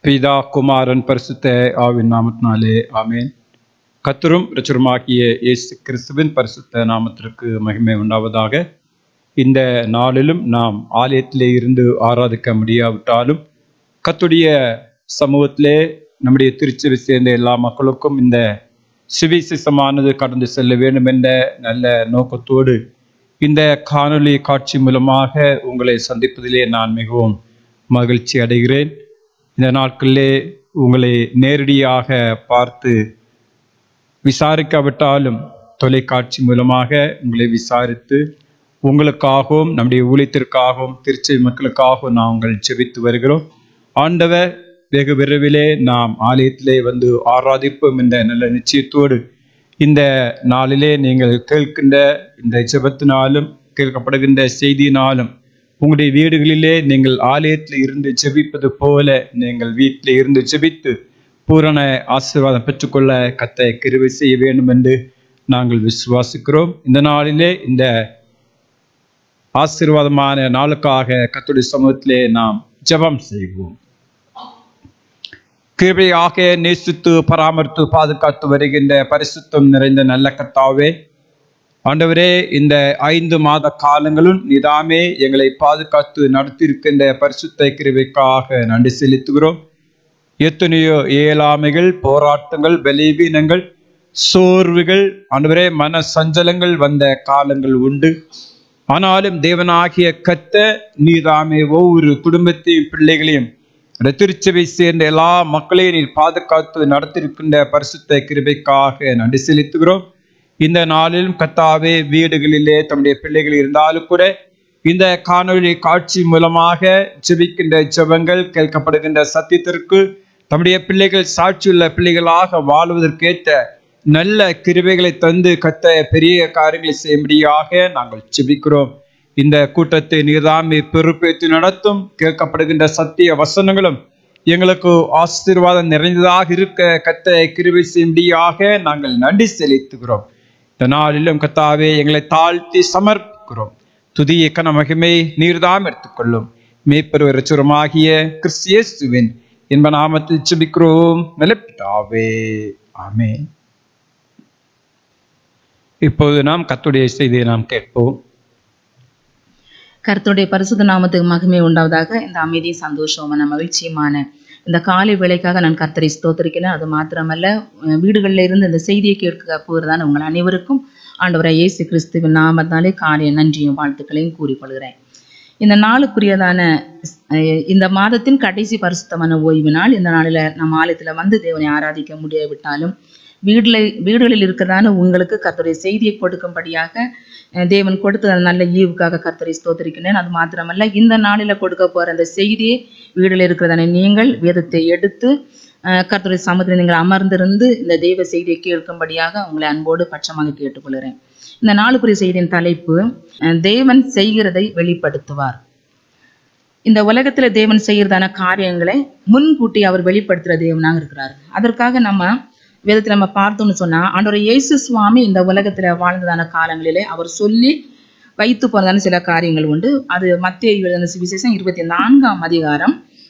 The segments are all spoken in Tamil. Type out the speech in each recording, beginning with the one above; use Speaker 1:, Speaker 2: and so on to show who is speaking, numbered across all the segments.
Speaker 1: பிதா குமாரன் பரிசுத்த ஆவின் நாமத்தினாலே ஆமென் கத்தரும் ரச்சருமாகிய இயேசு கிறிஸ்துவின் பரிசுத்த நாமத்திற்கு மகிமை உண்டாவதாக இந்த நாளிலும் நாம் ஆலயத்திலே இருந்து ஆராதிக்க முடியாவிட்டாலும் கத்துடைய சமூகத்திலே நம்முடைய திருச்சபை சேர்ந்த எல்லா மக்களுக்கும் இந்த சுவிசேஷமானது கடந்து செல்ல வேண்டும் என்ற நல்ல நோக்கத்தோடு இந்த காணொளி காட்சி மூலமாக உங்களை சந்திப்பதிலே நான் மிகவும் மகிழ்ச்சி அடைகிறேன் இந்த நாட்களிலே உங்களை நேரடியாக பார்த்து விசாரிக்காவிட்டாலும் தொலைக்காட்சி மூலமாக உங்களை விசாரித்து உங்களுக்காகவும் நம்முடைய ஊழியத்திற்காகவும் திருச்சி மக்களுக்காகவும் நாங்கள் ஜெபித்து வருகிறோம் ஆண்டவர் வெகு விரைவிலே நாம் ஆலயத்திலே வந்து ஆராதிப்போம் என்ற நல்ல நிச்சயத்தோடு இந்த நாளிலே நீங்கள் கேட்கின்ற இந்த ஜெபத்தினாலும் கேட்கப்படுகின்ற செய்தியினாலும் உங்களுடைய வீடுகளிலே நீங்கள் ஆலயத்தில் இருந்து ஜெபிப்பது போல நீங்கள் வீட்டில் இருந்து ஜெபித்து பூரண ஆசீர்வாதம் பெற்றுக்கொள்ள கத்தை கிருவை செய்ய வேண்டும் என்று நாங்கள் விசுவாசிக்கிறோம் இந்த நாளிலே இந்த ஆசீர்வாதமான நாளுக்காக கத்துடைய சமூகத்திலே நாம் ஜெபம் செய்வோம் கிருபையாக நேசித்து பராமரித்து பாதுகாத்து வருகின்ற பரிசுத்தம் நிறைந்த நல்ல கத்தாவே ஆண்டவரே இந்த ஐந்து மாத காலங்களும் நிதாமே எங்களை பாதுகாத்து நடத்தியிருக்கின்ற பரிசுத்த கிருபைக்காக நன்றி செலுத்துகிறோம் எத்தனையோ இயலாமைகள் போராட்டங்கள் பலவீனங்கள் சோர்வுகள் ஆண்டவரே மன சஞ்சலங்கள் வந்த காலங்கள் உண்டு ஆனாலும் தேவனாகிய கத்த நீதாமே ஒவ்வொரு குடும்பத்தையும் பிள்ளைகளையும் இந்த திருச்சபை சேர்ந்த எல்லா மக்களையும் நீர் பாதுகாத்து நடத்திருக்கின்ற பரிசுத்த கிருபைக்காக நன்றி செலுத்துகிறோம் இந்த நாளிலும் கத்தாவே வீடுகளிலே தம்முடைய பிள்ளைகள் இருந்தாலும் கூட இந்த காணொளி காட்சி மூலமாக ஜெபிக்கின்ற ஜெபங்கள் கேட்கப்படுகின்ற சத்தியத்திற்கு தம்முடைய பிள்ளைகள் சாட்சியுள்ள பிள்ளைகளாக வாழ்வதற்கேற்ற நல்ல கிருபைகளை தந்து கத்த பெரிய காரியங்களை செய்யும்படியாக நாங்கள் ஜெபிக்கிறோம் இந்த கூட்டத்தை நீர்தாமே பொறுப்பேற்று நடத்தும் கேட்கப்படுகின்ற சத்திய வசனங்களும் எங்களுக்கு ஆசீர்வாதம் நிறைந்ததாக இருக்க கத்த கிருபை செய்யும்படியாக நாங்கள் நன்றி செலுத்துகிறோம் இந்த நாளிலும் கத்தாவே எங்களை தாழ்த்தி சமர்ப்பிக்கிறோம் துதிய கன மகிமை நீர்தாம் எடுத்துக்கொள்ளும் மேய்ப்பருவர் சுரமாகிய கிறிஸ்தியேசுவின் என்ப நாமத்தில் சுபிக்கிறோம் நிலப்பிட்டாவே ஆமே இப்போது நாம் கத்துடைய செய்தியை நாம் கேட்போம்
Speaker 2: கர்த்தருடைய பரிசுத்த நாமத்துக்கு மகிமை உண்டாவதாக இந்த அமைதி சந்தோஷமான மகிழ்ச்சியுமான இந்த காலை வேலைக்காக நான் கர்த்தரை ஸ்தோத்திரிக்கிறேன் அது மாத்திரமல்ல அஹ் வீடுகளில் இருந்து இந்த செய்தியை கேட்க போகிறதான உங்கள் அனைவருக்கும் ஆண்டவராய் இயேசு கிறிஸ்துவின் நாமத்தாலே காலை நன்றியும் வாழ்த்துக்களையும் கூறிக்கொள்கிறேன் இந்த நாளுக்குரியதான அஹ் இந்த மாதத்தின் கடைசி பரிசுத்தமான ஓய்வு நாள் இந்த நாளில் நம்ம ஆலயத்தில் வந்து தேவனை ஆராதிக்க முடியாவிட்டாலும் வீடுல வீடுகளில் இருக்கிறதான உங்களுக்கு கர்த்தருடைய செய்தியை கொடுக்கும்படியாக அஹ் தேவன் கொடுத்த அந்த நல்ல ஈவுக்காக கர்த்தரை ஸ்தோத்திரிக்கிறேன் அது மாத்திரமல்ல இந்த நாளில் கொடுக்க போற அந்த செய்தியை வீட்டில் இருக்கிறதான நீங்கள் வேதத்தை எடுத்து அஹ் கர்த்தருடைய சமூகத்தில் நீங்கள் அமர்ந்திருந்து இந்த தெய்வ செய்தியை கேட்கும்படியாக உங்களை அன்போடு பட்சமாக கேட்டுக்கொள்கிறேன் இந்த நாளுக்குரிய செய்தியின் தலைப்பு அஹ் தேவன் செய்கிறதை வெளிப்படுத்துவார் இந்த உலகத்துல தேவன் செய்யறதான காரியங்களை முன்கூட்டி அவர் வெளிப்படுத்துற தேவனாக இருக்கிறார் அதற்காக நம்ம வேதத்துல நம்ம பார்த்தோம்னு சொன்னா ஆண்டவர் இயேசு சுவாமி இந்த உலகத்துல வாழ்ந்ததான காலங்களிலே அவர் சொல்லி வைத்து போனதான சில காரியங்கள் உண்டு அது மத்திய எழுதின சுவிசேஷம் இருபத்தி நான்காம் அதிகாரம்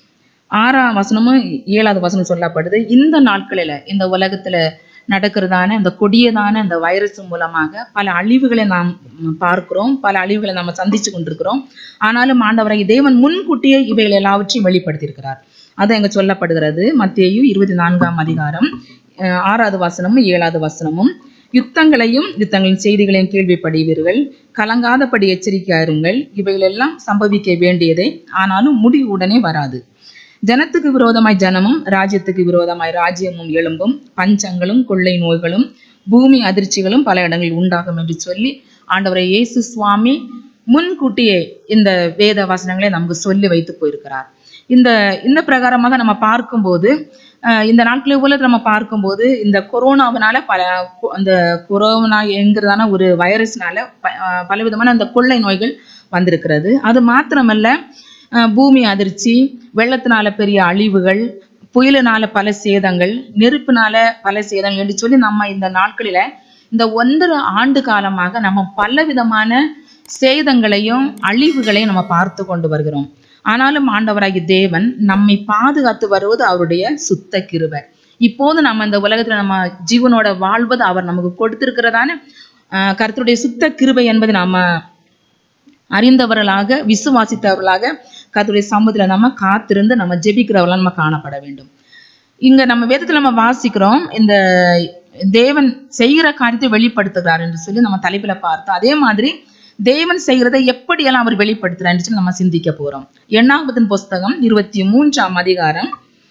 Speaker 2: ஆறாம் வசனமும் ஏழாவது வசனம் சொல்லப்படுது இந்த நாட்களில இந்த உலகத்துல நடக்கிறதான இந்த கொடியதான இந்த வைரஸ் மூலமாக பல அழிவுகளை நாம் ம், பார்க்கிறோம் பல அழிவுகளை நம்ம சந்திச்சு கொண்டிருக்கிறோம் ஆனாலும் ஆண்டவரை தேவன் முன்கூட்டியே இவைகள் எல்லாவற்றையும் வெளிப்படுத்தியிருக்கிறார் அது அங்க சொல்லப்படுகிறது மத்தேயு இருபத்தி நான்காம் அதிகாரம் அஹ், ஆறாவது வசனமும் ஏழாவது வசனமும் யுத்தங்களையும் யுத்தங்களின் செய்திகளையும் கேள்விப்படுவீர்கள் கலங்காதபடி எச்சரிக்கையா இருங்கள் இவைகளெல்லாம் சம்பவிக்க வேண்டியதே ஆனாலும் முடிவு உடனே வராது ஜனத்துக்கு விரோதமாய் ஜனமும் ராஜ்யத்துக்கு விரோதமாய் ராஜ்யமும் எழும்பும் பஞ்சங்களும் கொள்ளை நோய்களும் பூமி அதிர்ச்சிகளும் பல இடங்களில் உண்டாகும் என்று சொல்லி ஆண்டவரை இயேசு சுவாமி முன்கூட்டியே இந்த வேத வசனங்களை நமக்கு சொல்லி வைத்து போயிருக்கிறார் இந்த இந்த பிரகாரமாக நம்ம பார்க்கும்போது அஹ் இந்த நாட்களில் உலகத்தில் நம்ம பார்க்கும்போது இந்த கொரோனாவினால பல கொ- அந்த கொரோனா என்கிறதான ஒரு வைரஸ்னால ப- அஹ் பலவிதமான அந்த கொள்ளை நோய்கள் வந்திருக்கிறது அது மாத்திரமல்ல அஹ் பூமி அதிர்ச்சி வெள்ளத்தினால பெரிய அழிவுகள் புயலினால பல சேதங்கள் நெருப்பினால பல சேதங்கள் என்று சொல்லி நம்ம இந்த நாட்களில இந்த ஒன்றரை ஆண்டு காலமாக நம்ம பல விதமான சேதங்களையும் அழிவுகளையும் நம்ம பார்த்து கொண்டு வருகிறோம் ஆனாலும் ஆண்டவராகிய தேவன் நம்மை பாதுகாத்து வருவது அவருடைய சுத்த கிருபை இப்போது நம்ம இந்த உலகத்துல நம்ம ஜீவனோட வாழ்வது அவர் நமக்கு கொடுத்திருக்கிறதான ஆஹ், கர்த்தருடைய சுத்த கிருபை என்பதை நாம அறிந்தவர்களாக விசுவாசித்தவர்களாக கர்த்தருடைய சமூகத்துல நம்ம காத்திருந்து நம்ம ஜெபிக்கிறவர்களா நம்ம காணப்பட வேண்டும் இங்க நம்ம வேதத்துல நம்ம வாசிக்கிறோம் இந்த தேவன் செய்கிற காரியத்தை வெளிப்படுத்துகிறார் என்று சொல்லி நம்ம தலைப்புல பார்த்தோம் அதே மாதிரி தேவன் செய்கிறதை எப்படியெல்லாம் அவர் வெளிப்படுத்துறார் என்று சொல்லி நம்ம சிந்திக்க போறோம் எண்ணாவதின் புஸ்தகம் இருபத்தி மூன்றாம் அதிகாரம்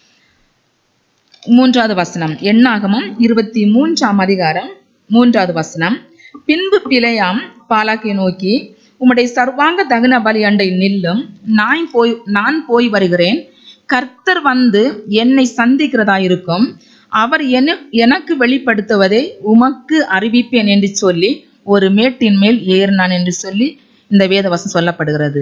Speaker 2: மூன்றாவது வசனம் எண்ணாகமம் இருபத்தி மூன்றாம் அதிகாரம் மூன்றாவது வசனம் பின்பு பிழையாம் பாலாக்கை நோக்கி உம்முடைய சர்வாங்க தகன பலி அண்டை நில்லும் நான் போய் நான் போய் வருகிறேன் கர்த்தர் வந்து என்னை சந்திக்கிறதா இருக்கும் அவர் என எனக்கு வெளிப்படுத்துவதை உமக்கு அறிவிப்பேன் என்று சொல்லி ஒரு மேட்டின் மேல் ஏறினான் என்று சொல்லி இந்த வேதவசம் சொல்லப்படுகிறது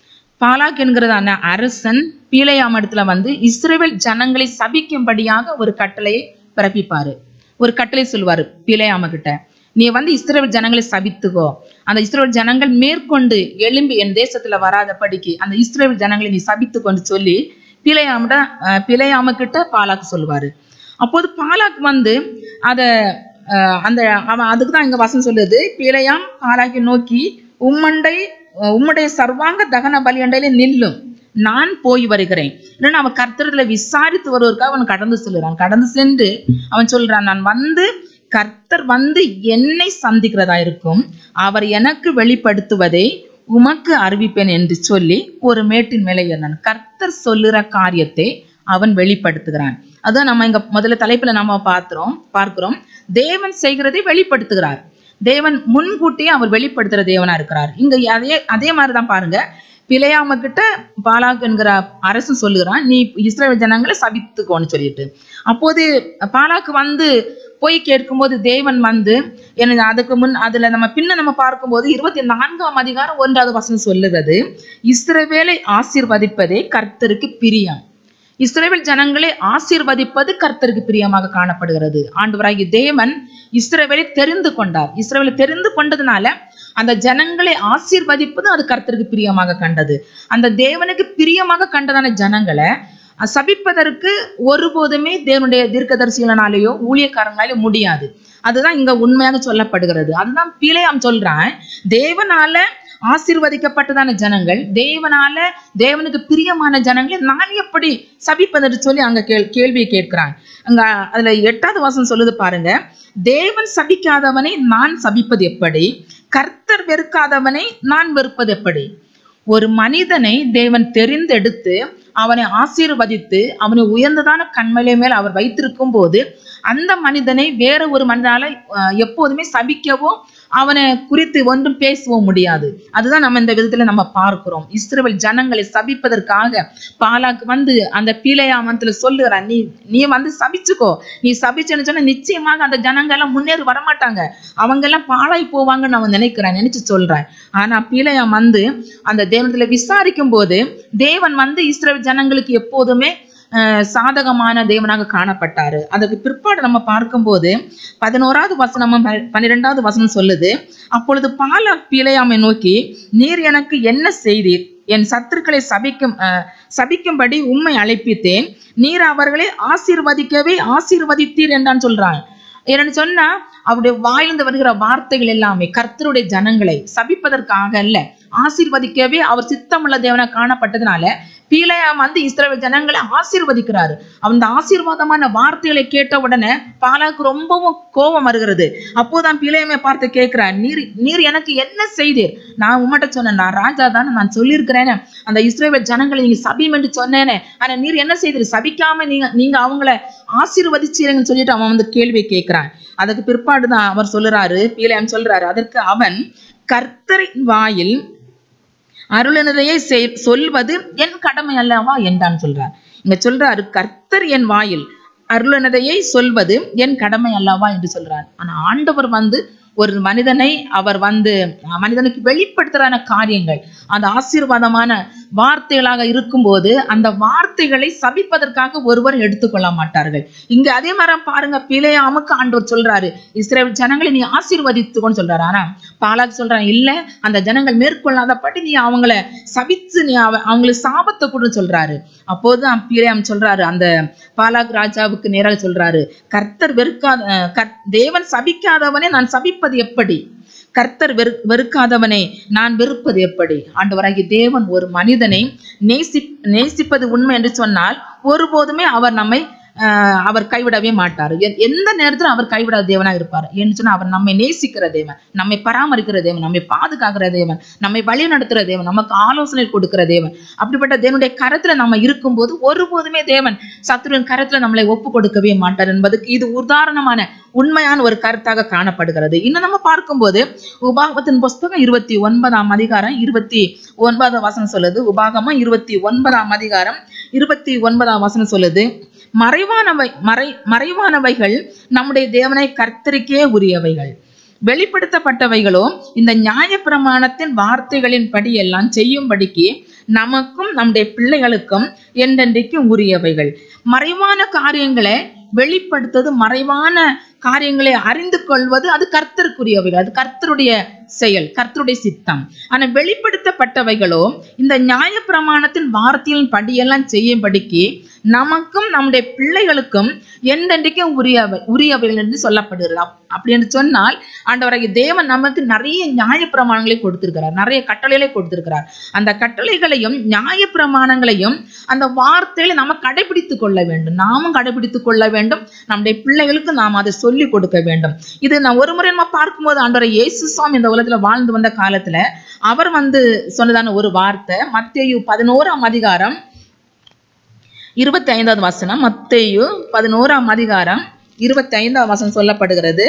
Speaker 2: பாலாக் என்கிறதான அரசன் பீலையாம் இடத்துல வந்து இஸ்ரேல் ஜனங்களை சபிக்கும்படியாக ஒரு கட்டளையை பிறப்பிப்பாரு ஒரு கட்டளை சொல்லுவாரு பீலையாம கிட்ட நீ வந்து இஸ்ரேல் ஜனங்களை சபித்துக்கோ அந்த இஸ்ரேல் ஜனங்கள் மேற்கொண்டு எழும்பி என் தேசத்துல வராதபடிக்கு அந்த இஸ்ரேல் ஜனங்களை நீ சபித்துக்கொண்டு சொல்லி பிழையாமிட பிழையாம கிட்ட பாலாக்கு சொல்லுவாரு அப்போது பாலாக் வந்து அத அஹ், அந்த அவன் அதுக்கு தான் இங்க வசனம் சொல்லுது பிழையாம் பாலாக்கை நோக்கி உம்மண்டை அஹ், உம்முடைய சர்வாங்க தகன பலியண்டையில நில்லும் நான் போய் வருகிறேன் இல்லைன்னா அவன் கர்த்தர்களை விசாரித்து வருவதற்காக அவன் கடந்து செல்கிறான் கடந்து சென்று அவன் சொல்றான் நான் வந்து கர்த்தர் வந்து என்னை சந்திக்கிறதா இருக்கும் அவர் எனக்கு வெளிப்படுத்துவதை உமக்கு அறிவிப்பேன் என்று சொல்லி ஒரு மேட்டின் மேலே ஏறினான் கர்த்தர் சொல்லுற காரியத்தை அவன் வெளிப்படுத்துகிறான் அதான் நம்ம இங்க முதல்ல தலைப்புல நாம பார்க்கிறோம் பார்க்கிறோம் தேவன் செய்கிறதை வெளிப்படுத்துகிறார் தேவன் முன்கூட்டியே அவர் வெளிப்படுத்துற தேவனா இருக்கிறார் இங்க அதே அதே மாதிரிதான் பாருங்க பிழையாம கிட்ட பாலாக் என்கிற அரசு சொல்லுகிறான் நீ இஸ்ரேல் ஜனங்களை சபித்துக்கோன்னு சொல்லிட்டு அப்போது பாலாக்கு வந்து போய் கேட்கும்போது தேவன் வந்து எனக்கு அதுக்கு முன் அதுல நம்ம பின்ன நம்ம பார்க்கும்போது இருபத்தி நான்காம் அதிகாரம் ஒன்றாவது வசனம் சொல்லுகிறது இஸ்ரவேலை ஆசீர்வதிப்பதே கர்த்தருக்கு பிரியம் இஸ்ரவேல் ஜனங்களை ஆசீர்வதிப்பது கர்த்தருக்கு பிரியமாக காணப்படுகிறது ஆண்டவராகிய தேவன் இஸ்ரவேலை தெரிந்து கொண்டார் இஸ்ரவேலை தெரிந்து கொண்டதுனால அந்த ஜனங்களை ஆசீர்வதிப்பது அது கர்த்தருக்கு பிரியமாக கண்டது அந்த தேவனுக்கு பிரியமாக கண்டதான ஜனங்களை அஹ், சபிப்பதற்கு ஒருபோதுமே தேவனுடைய தீர்க்கதரிசிகளாலேயோ ஊழியக்காரங்களாலேயோ முடியாது அதுதான் இங்க உண்மையாக சொல்லப்படுகிறது அதுதான் பிழையாம் சொல்றான் தேவனால ஆசீர்வதிக்கப்பட்டதான ஜனங்கள் தேவனால தேவனுக்கு பிரியமான ஜனங்களை நான் எப்படி சபிப்பதற்கு சொல்லி அங்க கேள் கேள்வியை கேட்கிறான் அங்க அதுல எட்டாவது வாசம் சொல்லுது பாருங்க தேவன் சபிக்காதவனை நான் சபிப்பது எப்படி கர்த்தர் வெறுக்காதவனை நான் வெறுப்பது எப்படி ஒரு மனிதனை தேவன் தெரிந்தெடுத்து அவனை ஆசீர்வதித்து அவனை உயர்ந்ததான கண்மலை மேல் அவர் வைத்திருக்கும் போது அந்த மனிதனை வேற ஒரு மனிதனால அஹ், எப்போதுமே சபிக்கவோ அவனை குறித்து ஒன்றும் பேசவும் முடியாது அதுதான் நம்ம இந்த விதத்துல நம்ம பார்க்கிறோம் இஸ்ரவேல் ஜனங்களை சபிப்பதற்காக பாலாக்கு வந்து அந்த பீலையாமத்துல சொல்லுகிறான் நீ நீ வந்து சபிச்சுக்கோ நீ சபிச்சுன்னு சொன்னா நிச்சயமாக அந்த ஜனங்க எல்லாம் முன்னேறி வரமாட்டாங்க அவங்க எல்லாம் பாழாய் போவாங்கன்னு அவன் நினைக்கிறான் நினைச்சு சொல்றான் ஆனா பீலையாம் வந்து அந்த தேவனத்துல விசாரிக்கும் போது தேவன் வந்து இஸ்ரவேல் ஜனங்களுக்கு எப்போதுமே அஹ், சாதகமான தேவனாக காணப்பட்டாரு அதுக்கு பிற்பாடு நம்ம பார்க்கும்போது பதினோராவது வசனமும் ப- பன்னிரெண்டாவது வசனம் சொல்லுது அப்பொழுது பாலா பிழையாமை நோக்கி நீர் எனக்கு என்ன செய்தீர் என் சத்துருக்களை சபிக்கும் அஹ், சபிக்கும்படி உம்மை அழைப்பித்தேன் நீர் அவர்களை ஆசீர்வதிக்கவே ஆசீர்வதித்தீர் என்றான் சொல்றான் என்னன்னு சொன்னா அவருடைய வாயிலிருந்து வருகிற வார்த்தைகள் எல்லாமே கர்த்தருடைய ஜனங்களை சபிப்பதற்காக அல்ல ஆசீர்வதிக்கவே அவர் சித்தமுள்ள தேவனா காணப்பட்டதுனால பீலையாம் வந்து இஸ்ரவேல் ஜனங்களை ஆசீர்வதிக்கிறாரு அந்த ஆசீர்வாதமான வார்த்தைகளை கேட்ட உடனே பாலாக்கு ரொம்பவும் கோபம் வருகிறது அப்போதான் பீலையமை பார்த்து கேட்கிறார் நீர் நீர் எனக்கு என்ன செய்தீர் நான் உம்மட்ட சொன்னேன் நான் ராஜா தானே நான் சொல்லியிருக்கிறேனே அந்த இஸ்ரவேல் ஜனங்களை நீங்க சபியும் என்று சொன்னேனே ஆனா நீர் என்ன செய்தீர் சபிக்காம நீங்க நீங்க அவங்கள ஆசீர்வதிச்சீங்கன்னு சொல்லிட்டு அவன் வந்து கேள்வி கேட்கிறான் அதுக்கு பிற்பாடு தான் அவர் சொல்லுறாரு பீலையாம் சொல்றாரு அதற்கு அவன் கர்த்தரின் வாயில் அருளினதையே செய்- சொல்வது என் கடமை அல்லவா என்றான் சொல்றார் இங்க சொல்றாரு கர்த்தர் என் வாயில் அருளினதையை சொல்வது என் கடமை அல்லவா என்று சொல்றார் ஆனா ஆண்டவர் வந்து ஒரு மனிதனை அவர் வந்து அஹ், மனிதனுக்கு வெளிப்படுத்துறான காரியங்கள் அந்த ஆசீர்வாதமான வார்த்தைகளாக இருக்கும்போது அந்த வார்த்தைகளை சபிப்பதற்காக ஒருவர் எடுத்துக்கொள்ள மாட்டார்கள் இங்க அதே மாதிரி பாருங்க பிழையாமுக்கு ஆண்டவர் சொல்றாரு இஸ்ரேல் ஜனங்களை நீ ஆசீர்வதித்துக்கோன்னு சொல்றாரு ஆனா பாலாக் சொல்றான் இல்ல அந்த ஜனங்கள் மேற்கொள்ளாதபடி நீ அவங்கள சபித்து நீ அவ- அவங்களுக்கு சாபத்தை கூட சொல்றாரு அப்போதுதான் பிழையாம் சொல்றாரு அந்த பாலாக் ராஜாவுக்கு நேராக சொல்றாரு கர்த்தர் வெறுக்காத அஹ், கர்- தேவன் சபிக்காதவனே நான் சபிப்பது எப்படி கர்த்தர் வெறு வெறுக்காதவனே நான் வெறுப்பது எப்படி ஆண்டவராகிய தேவன் ஒரு மனிதனை நேசி நேசிப்பது உண்மை என்று சொன்னால் ஒருபோதுமே அவர் நம்மை ஆஹ், அவர் கைவிடவே மாட்டார் எ- எந்த நேரத்திலும் அவர் கைவிடாத தேவனா இருப்பார் என்று சொன்னா அவர் நம்மை நேசிக்கிற தேவன் நம்மை பராமரிக்கிற தேவன் நம்மை பாதுகாக்கிற தேவன் நம்மை வழி நடத்துகிற தேவன் நமக்கு ஆலோசனை கொடுக்கிற தேவன் அப்படிப்பட்ட தேவனுடைய கரத்துல நம்ம இருக்கும்போது ஒருபோதுமே தேவன் சத்துருவின் கரத்துல நம்மளை ஒப்பு கொடுக்கவே மாட்டார் என்பதுக்கு இது உதாரணமான உண்மையான ஒரு கருத்தாக காணப்படுகிறது இன்னும் நம்ம பார்க்கும்போது உபாகத்தின் புஸ்தகம் இருபத்தி ஒன்பதாம் அதிகாரம் இருபத்தி ஒன்பதாம் வசனம் சொல்லுது உபாகமம் இருபத்தி ஒன்பதாம் அதிகாரம் இருபத்தி ஒன்பதாம் வசனம் சொல்லுது மறைவானவை மறை மறைவானவைகள் நம்முடைய தேவனை கர்த்தருக்கே உரியவைகள் வெளிப்படுத்தப்பட்டவைகளோ இந்த நியாயப்பிரமாணத்தின் வார்த்தைகளின் படி எல்லாம் செய்யும்படிக்கு நமக்கும் நம்முடைய பிள்ளைகளுக்கும் என்றென்றைக்கும் உரியவைகள் மறைவான காரியங்களை வெளிப்படுத்துவது மறைவான காரியங்களை அறிந்து கொள்வது அது கர்த்தருக்குரியவைகள் அது கர்த்தருடைய செயல் கர்த்தருடைய சித்தம் ஆனா வெளிப்படுத்தப்பட்டவைகளோ இந்த நியாயப்பிரமாணத்தின் வார்த்தையின் படியெல்லாம் செய்யும்படிக்கு நமக்கும் நம்முடைய பிள்ளைகளுக்கும் என்றென்றைக்கும் உரியவை உரியவைகள் என்று சொல்லப்படுகிறது அப்- அப்படி என்று சொன்னால் ஆண்டவராகிய தேவன் நமக்கு நிறைய நியாயப்பிரமாணங்களை கொடுத்திருக்கிறார் நிறைய கட்டளைகளை கொடுத்திருக்கிறார் அந்த கட்டளைகளையும் நியாயப்பிரமாணங்களையும் அந்த வார்த்தைகளை நம்ம கடைபிடித்துக் கொள்ள வேண்டும் நாமும் கடைபிடித்துக் கொள்ள வேண்டும் நம்முடைய பிள்ளைகளுக்கு நாம் அதை சொல்லிக் கொடுக்க வேண்டும் இது நான் ஒரு முறை நம்ம பார்க்கும்போது ஆண்டவரை இயேசு சுவாமி இந்த உலகத்துல வாழ்ந்து வந்த காலத்துல அவர் வந்து சொன்னதான ஒரு வார்த்தை மத்தேயு பதினோராம் அதிகாரம் இருபத்தி ஐந்தாவது வசனம் மத்தேயு பதினோராம் அதிகாரம் இருபத்தி ஐந்தாவது வசனம் சொல்லப்படுகிறது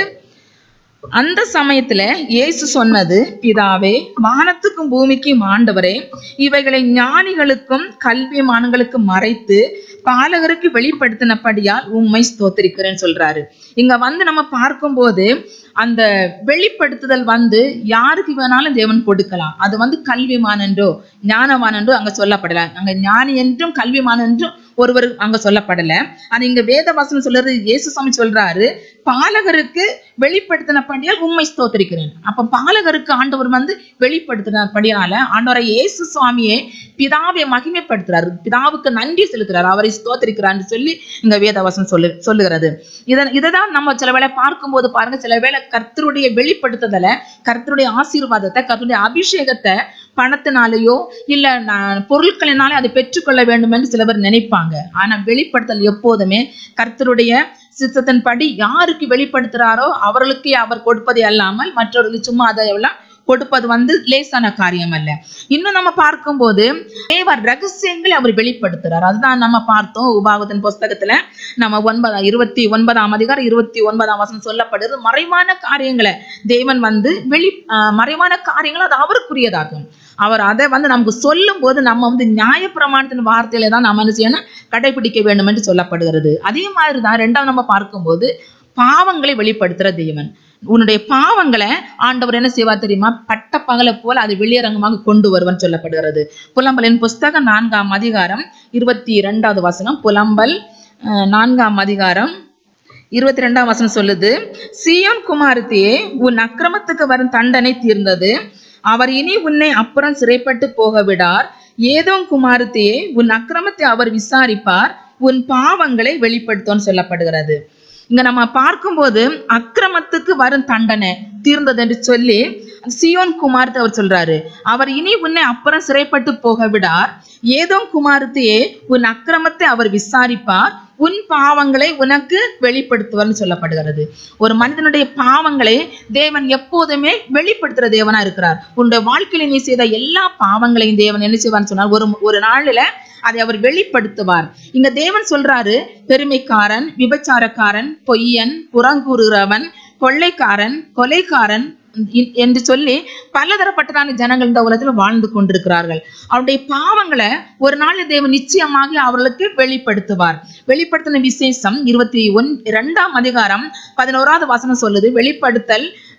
Speaker 2: அந்த சமயத்துல இயேசு சொன்னது பிதாவே வானத்துக்கும் பூமிக்கும் ஆண்டவரே இவைகளை ஞானிகளுக்கும் கல்விமான்களுக்கும் மறைத்து பாலகருக்கு வெளிப்படுத்தினபடியால் உம்மை ஸ்தோத்திரிக்கிறேன்னு சொல்றாரு இங்க வந்து நம்ம பார்க்கும்போது அந்த வெளிப்படுத்துதல் வந்து யாருக்கு வேணாலும் தேவன் கொடுக்கலாம் அது வந்து கல்விமான் என்றோ ஞானவான் என்றோ அங்க சொல்லப்படல அங்க ஞானி என்றும் கல்விமான் என்றும் ஒருவர் அங்க சொல்லப்படல ஆனா இங்க வேத வசனம் சொல்றது இயேசு சாமி சொல்றாரு பாலகருக்கு வெளிப்படுத்தினபடியால் உண்மை ஸ்தோத்திரிக்கிறேன் அப்ப பாலகருக்கு ஆண்டவர் வந்து வெளிப்படுத்தினபடியால ஆண்டவரை இயேசு சுவாமியை பிதாவை மகிமைப்படுத்துறாரு பிதாவுக்கு நன்றி செலுத்துறாரு அவரை ஸ்தோத்திரிக்கிறான்னு சொல்லி இங்க வேதவசனம் சொல்லு சொல்லுகிறது இதை இதைதான் நம்ம சில வேளை பார்க்கும்போது பாருங்க சில வேளை கர்த்தருடைய வெளிப்படுத்துதலை கர்த்தருடைய ஆசீர்வாதத்தை கர்த்தருடைய அபிஷேகத்தை பணத்தினாலேயோ இல்ல நான் பொருட்களினாலே அதை பெற்றுக்கொள்ள வேண்டும் என்று சில பேர் நினைப்பாங்க ஆனா வெளிப்படுத்தல் எப்போதுமே கர்த்தருடைய சித்தத்தின்படி யாருக்கு வெளிப்படுத்துறாரோ அவர்களுக்கு அவர் கொடுப்பதை அல்லாமல் மற்றவர்களுக்கு சும்மா அதை எல்லாம் கொடுப்பது வந்து லேசான காரியம் அல்ல இன்னும் நம்ம பார்க்கும்போது தேவர் ரகசியங்களை அவர் வெளிப்படுத்துறார் அதுதான் நம்ம பார்த்தோம் உபாகத்தின் புஸ்தகத்துல நம்ம ஒன்பதாம் இருபத்தி ஒன்பதாம் அதிகாரம் இருபத்தி ஒன்பதாம் வசனம் சொல்லப்படுது மறைவான காரியங்களை தேவன் வந்து வெளி ஆஹ் மறைவான காரியங்கள் அது அவருக்குரியதாகும் அவர் அதை வந்து நமக்கு சொல்லும் போது நம்ம வந்து நியாயப்பிரமாணத்தின் வார்த்தையில தான் நம்ம என்ன செய்யணும் கடைபிடிக்க வேண்டும் என்று சொல்லப்படுகிறது அதே மாதிரி தான் ரெண்டாவது நம்ம பார்க்கும்போது பாவங்களை வெளிப்படுத்துற தேவன் உன்னுடைய பாவங்களை ஆண்டவர் என்ன செய்வார் தெரியுமா பட்ட பகலை போல அது வெளியரங்கமாக கொண்டு வருவன் சொல்லப்படுகிறது புலம்பலின் புஸ்தகம் நான்காம் அதிகாரம் இருபத்தி இரண்டாவது வசனம் புலம்பல் அஹ், நான்காம் அதிகாரம் இருபத்தி ரெண்டாம் வசனம் சொல்லுது சீயோன் குமாரத்தியே உன் அக்கிரமத்துக்கு வரும் தண்டனை தீர்ந்தது அவர் இனி உன்னை அப்புறம் சிறைப்பட்டு போக விடார் ஏதோ குமாரத்தியே உன் அக்கிரமத்தை அவர் விசாரிப்பார் உன் பாவங்களை வெளிப்படுத்தும்னு சொல்லப்படுகிறது இங்க நம்ம பார்க்கும்போது அக்கிரமத்துக்கு வரும் தண்டனை தீர்ந்தது என்று சொல்லி சியோன் குமார்த்து அவர் சொல்றாரு அவர் இனி உன்னை அப்புறம் சிறைப்பட்டு போக விடார் ஏதோ குமாரத்தையே உன் அக்கிரமத்தை அவர் விசாரிப்பார் உன் பாவங்களை உனக்கு வெளிப்படுத்துவார்னு சொல்லப்படுகிறது ஒரு மனிதனுடைய பாவங்களை தேவன் எப்போதுமே வெளிப்படுத்துற தேவனா இருக்கிறார் உன்னுடைய வாழ்க்கையில நீ செய்த எல்லா பாவங்களையும் தேவன் என்ன செய்வார்னு சொன்னார் ஒரு ஒரு நாளில அதை அவர் வெளிப்படுத்துவார் இங்க தேவன் சொல்றாரு பெருமைக்காரன் விபச்சாரக்காரன் பொய்யன் புறங்கூறுகிறவன் கொள்ளைக்காரன் கொலைக்காரன் இ- என்று சொல்லி பலதரப்பட்டதான ஜனங்கள் இந்த உலகத்தில் வாழ்ந்து கொண்டிருக்கிறார்கள் அவருடைய பாவங்களை ஒரு நாள் தேவன் நிச்சயமாக அவர்களுக்கு வெளிப்படுத்துவார் வெளிப்படுத்தின விசேஷம் இருபத்தி ஒன் இரண்டாம் அதிகாரம் பதினோராவது வசனம் சொல்லுது வெளிப்படுத்தல்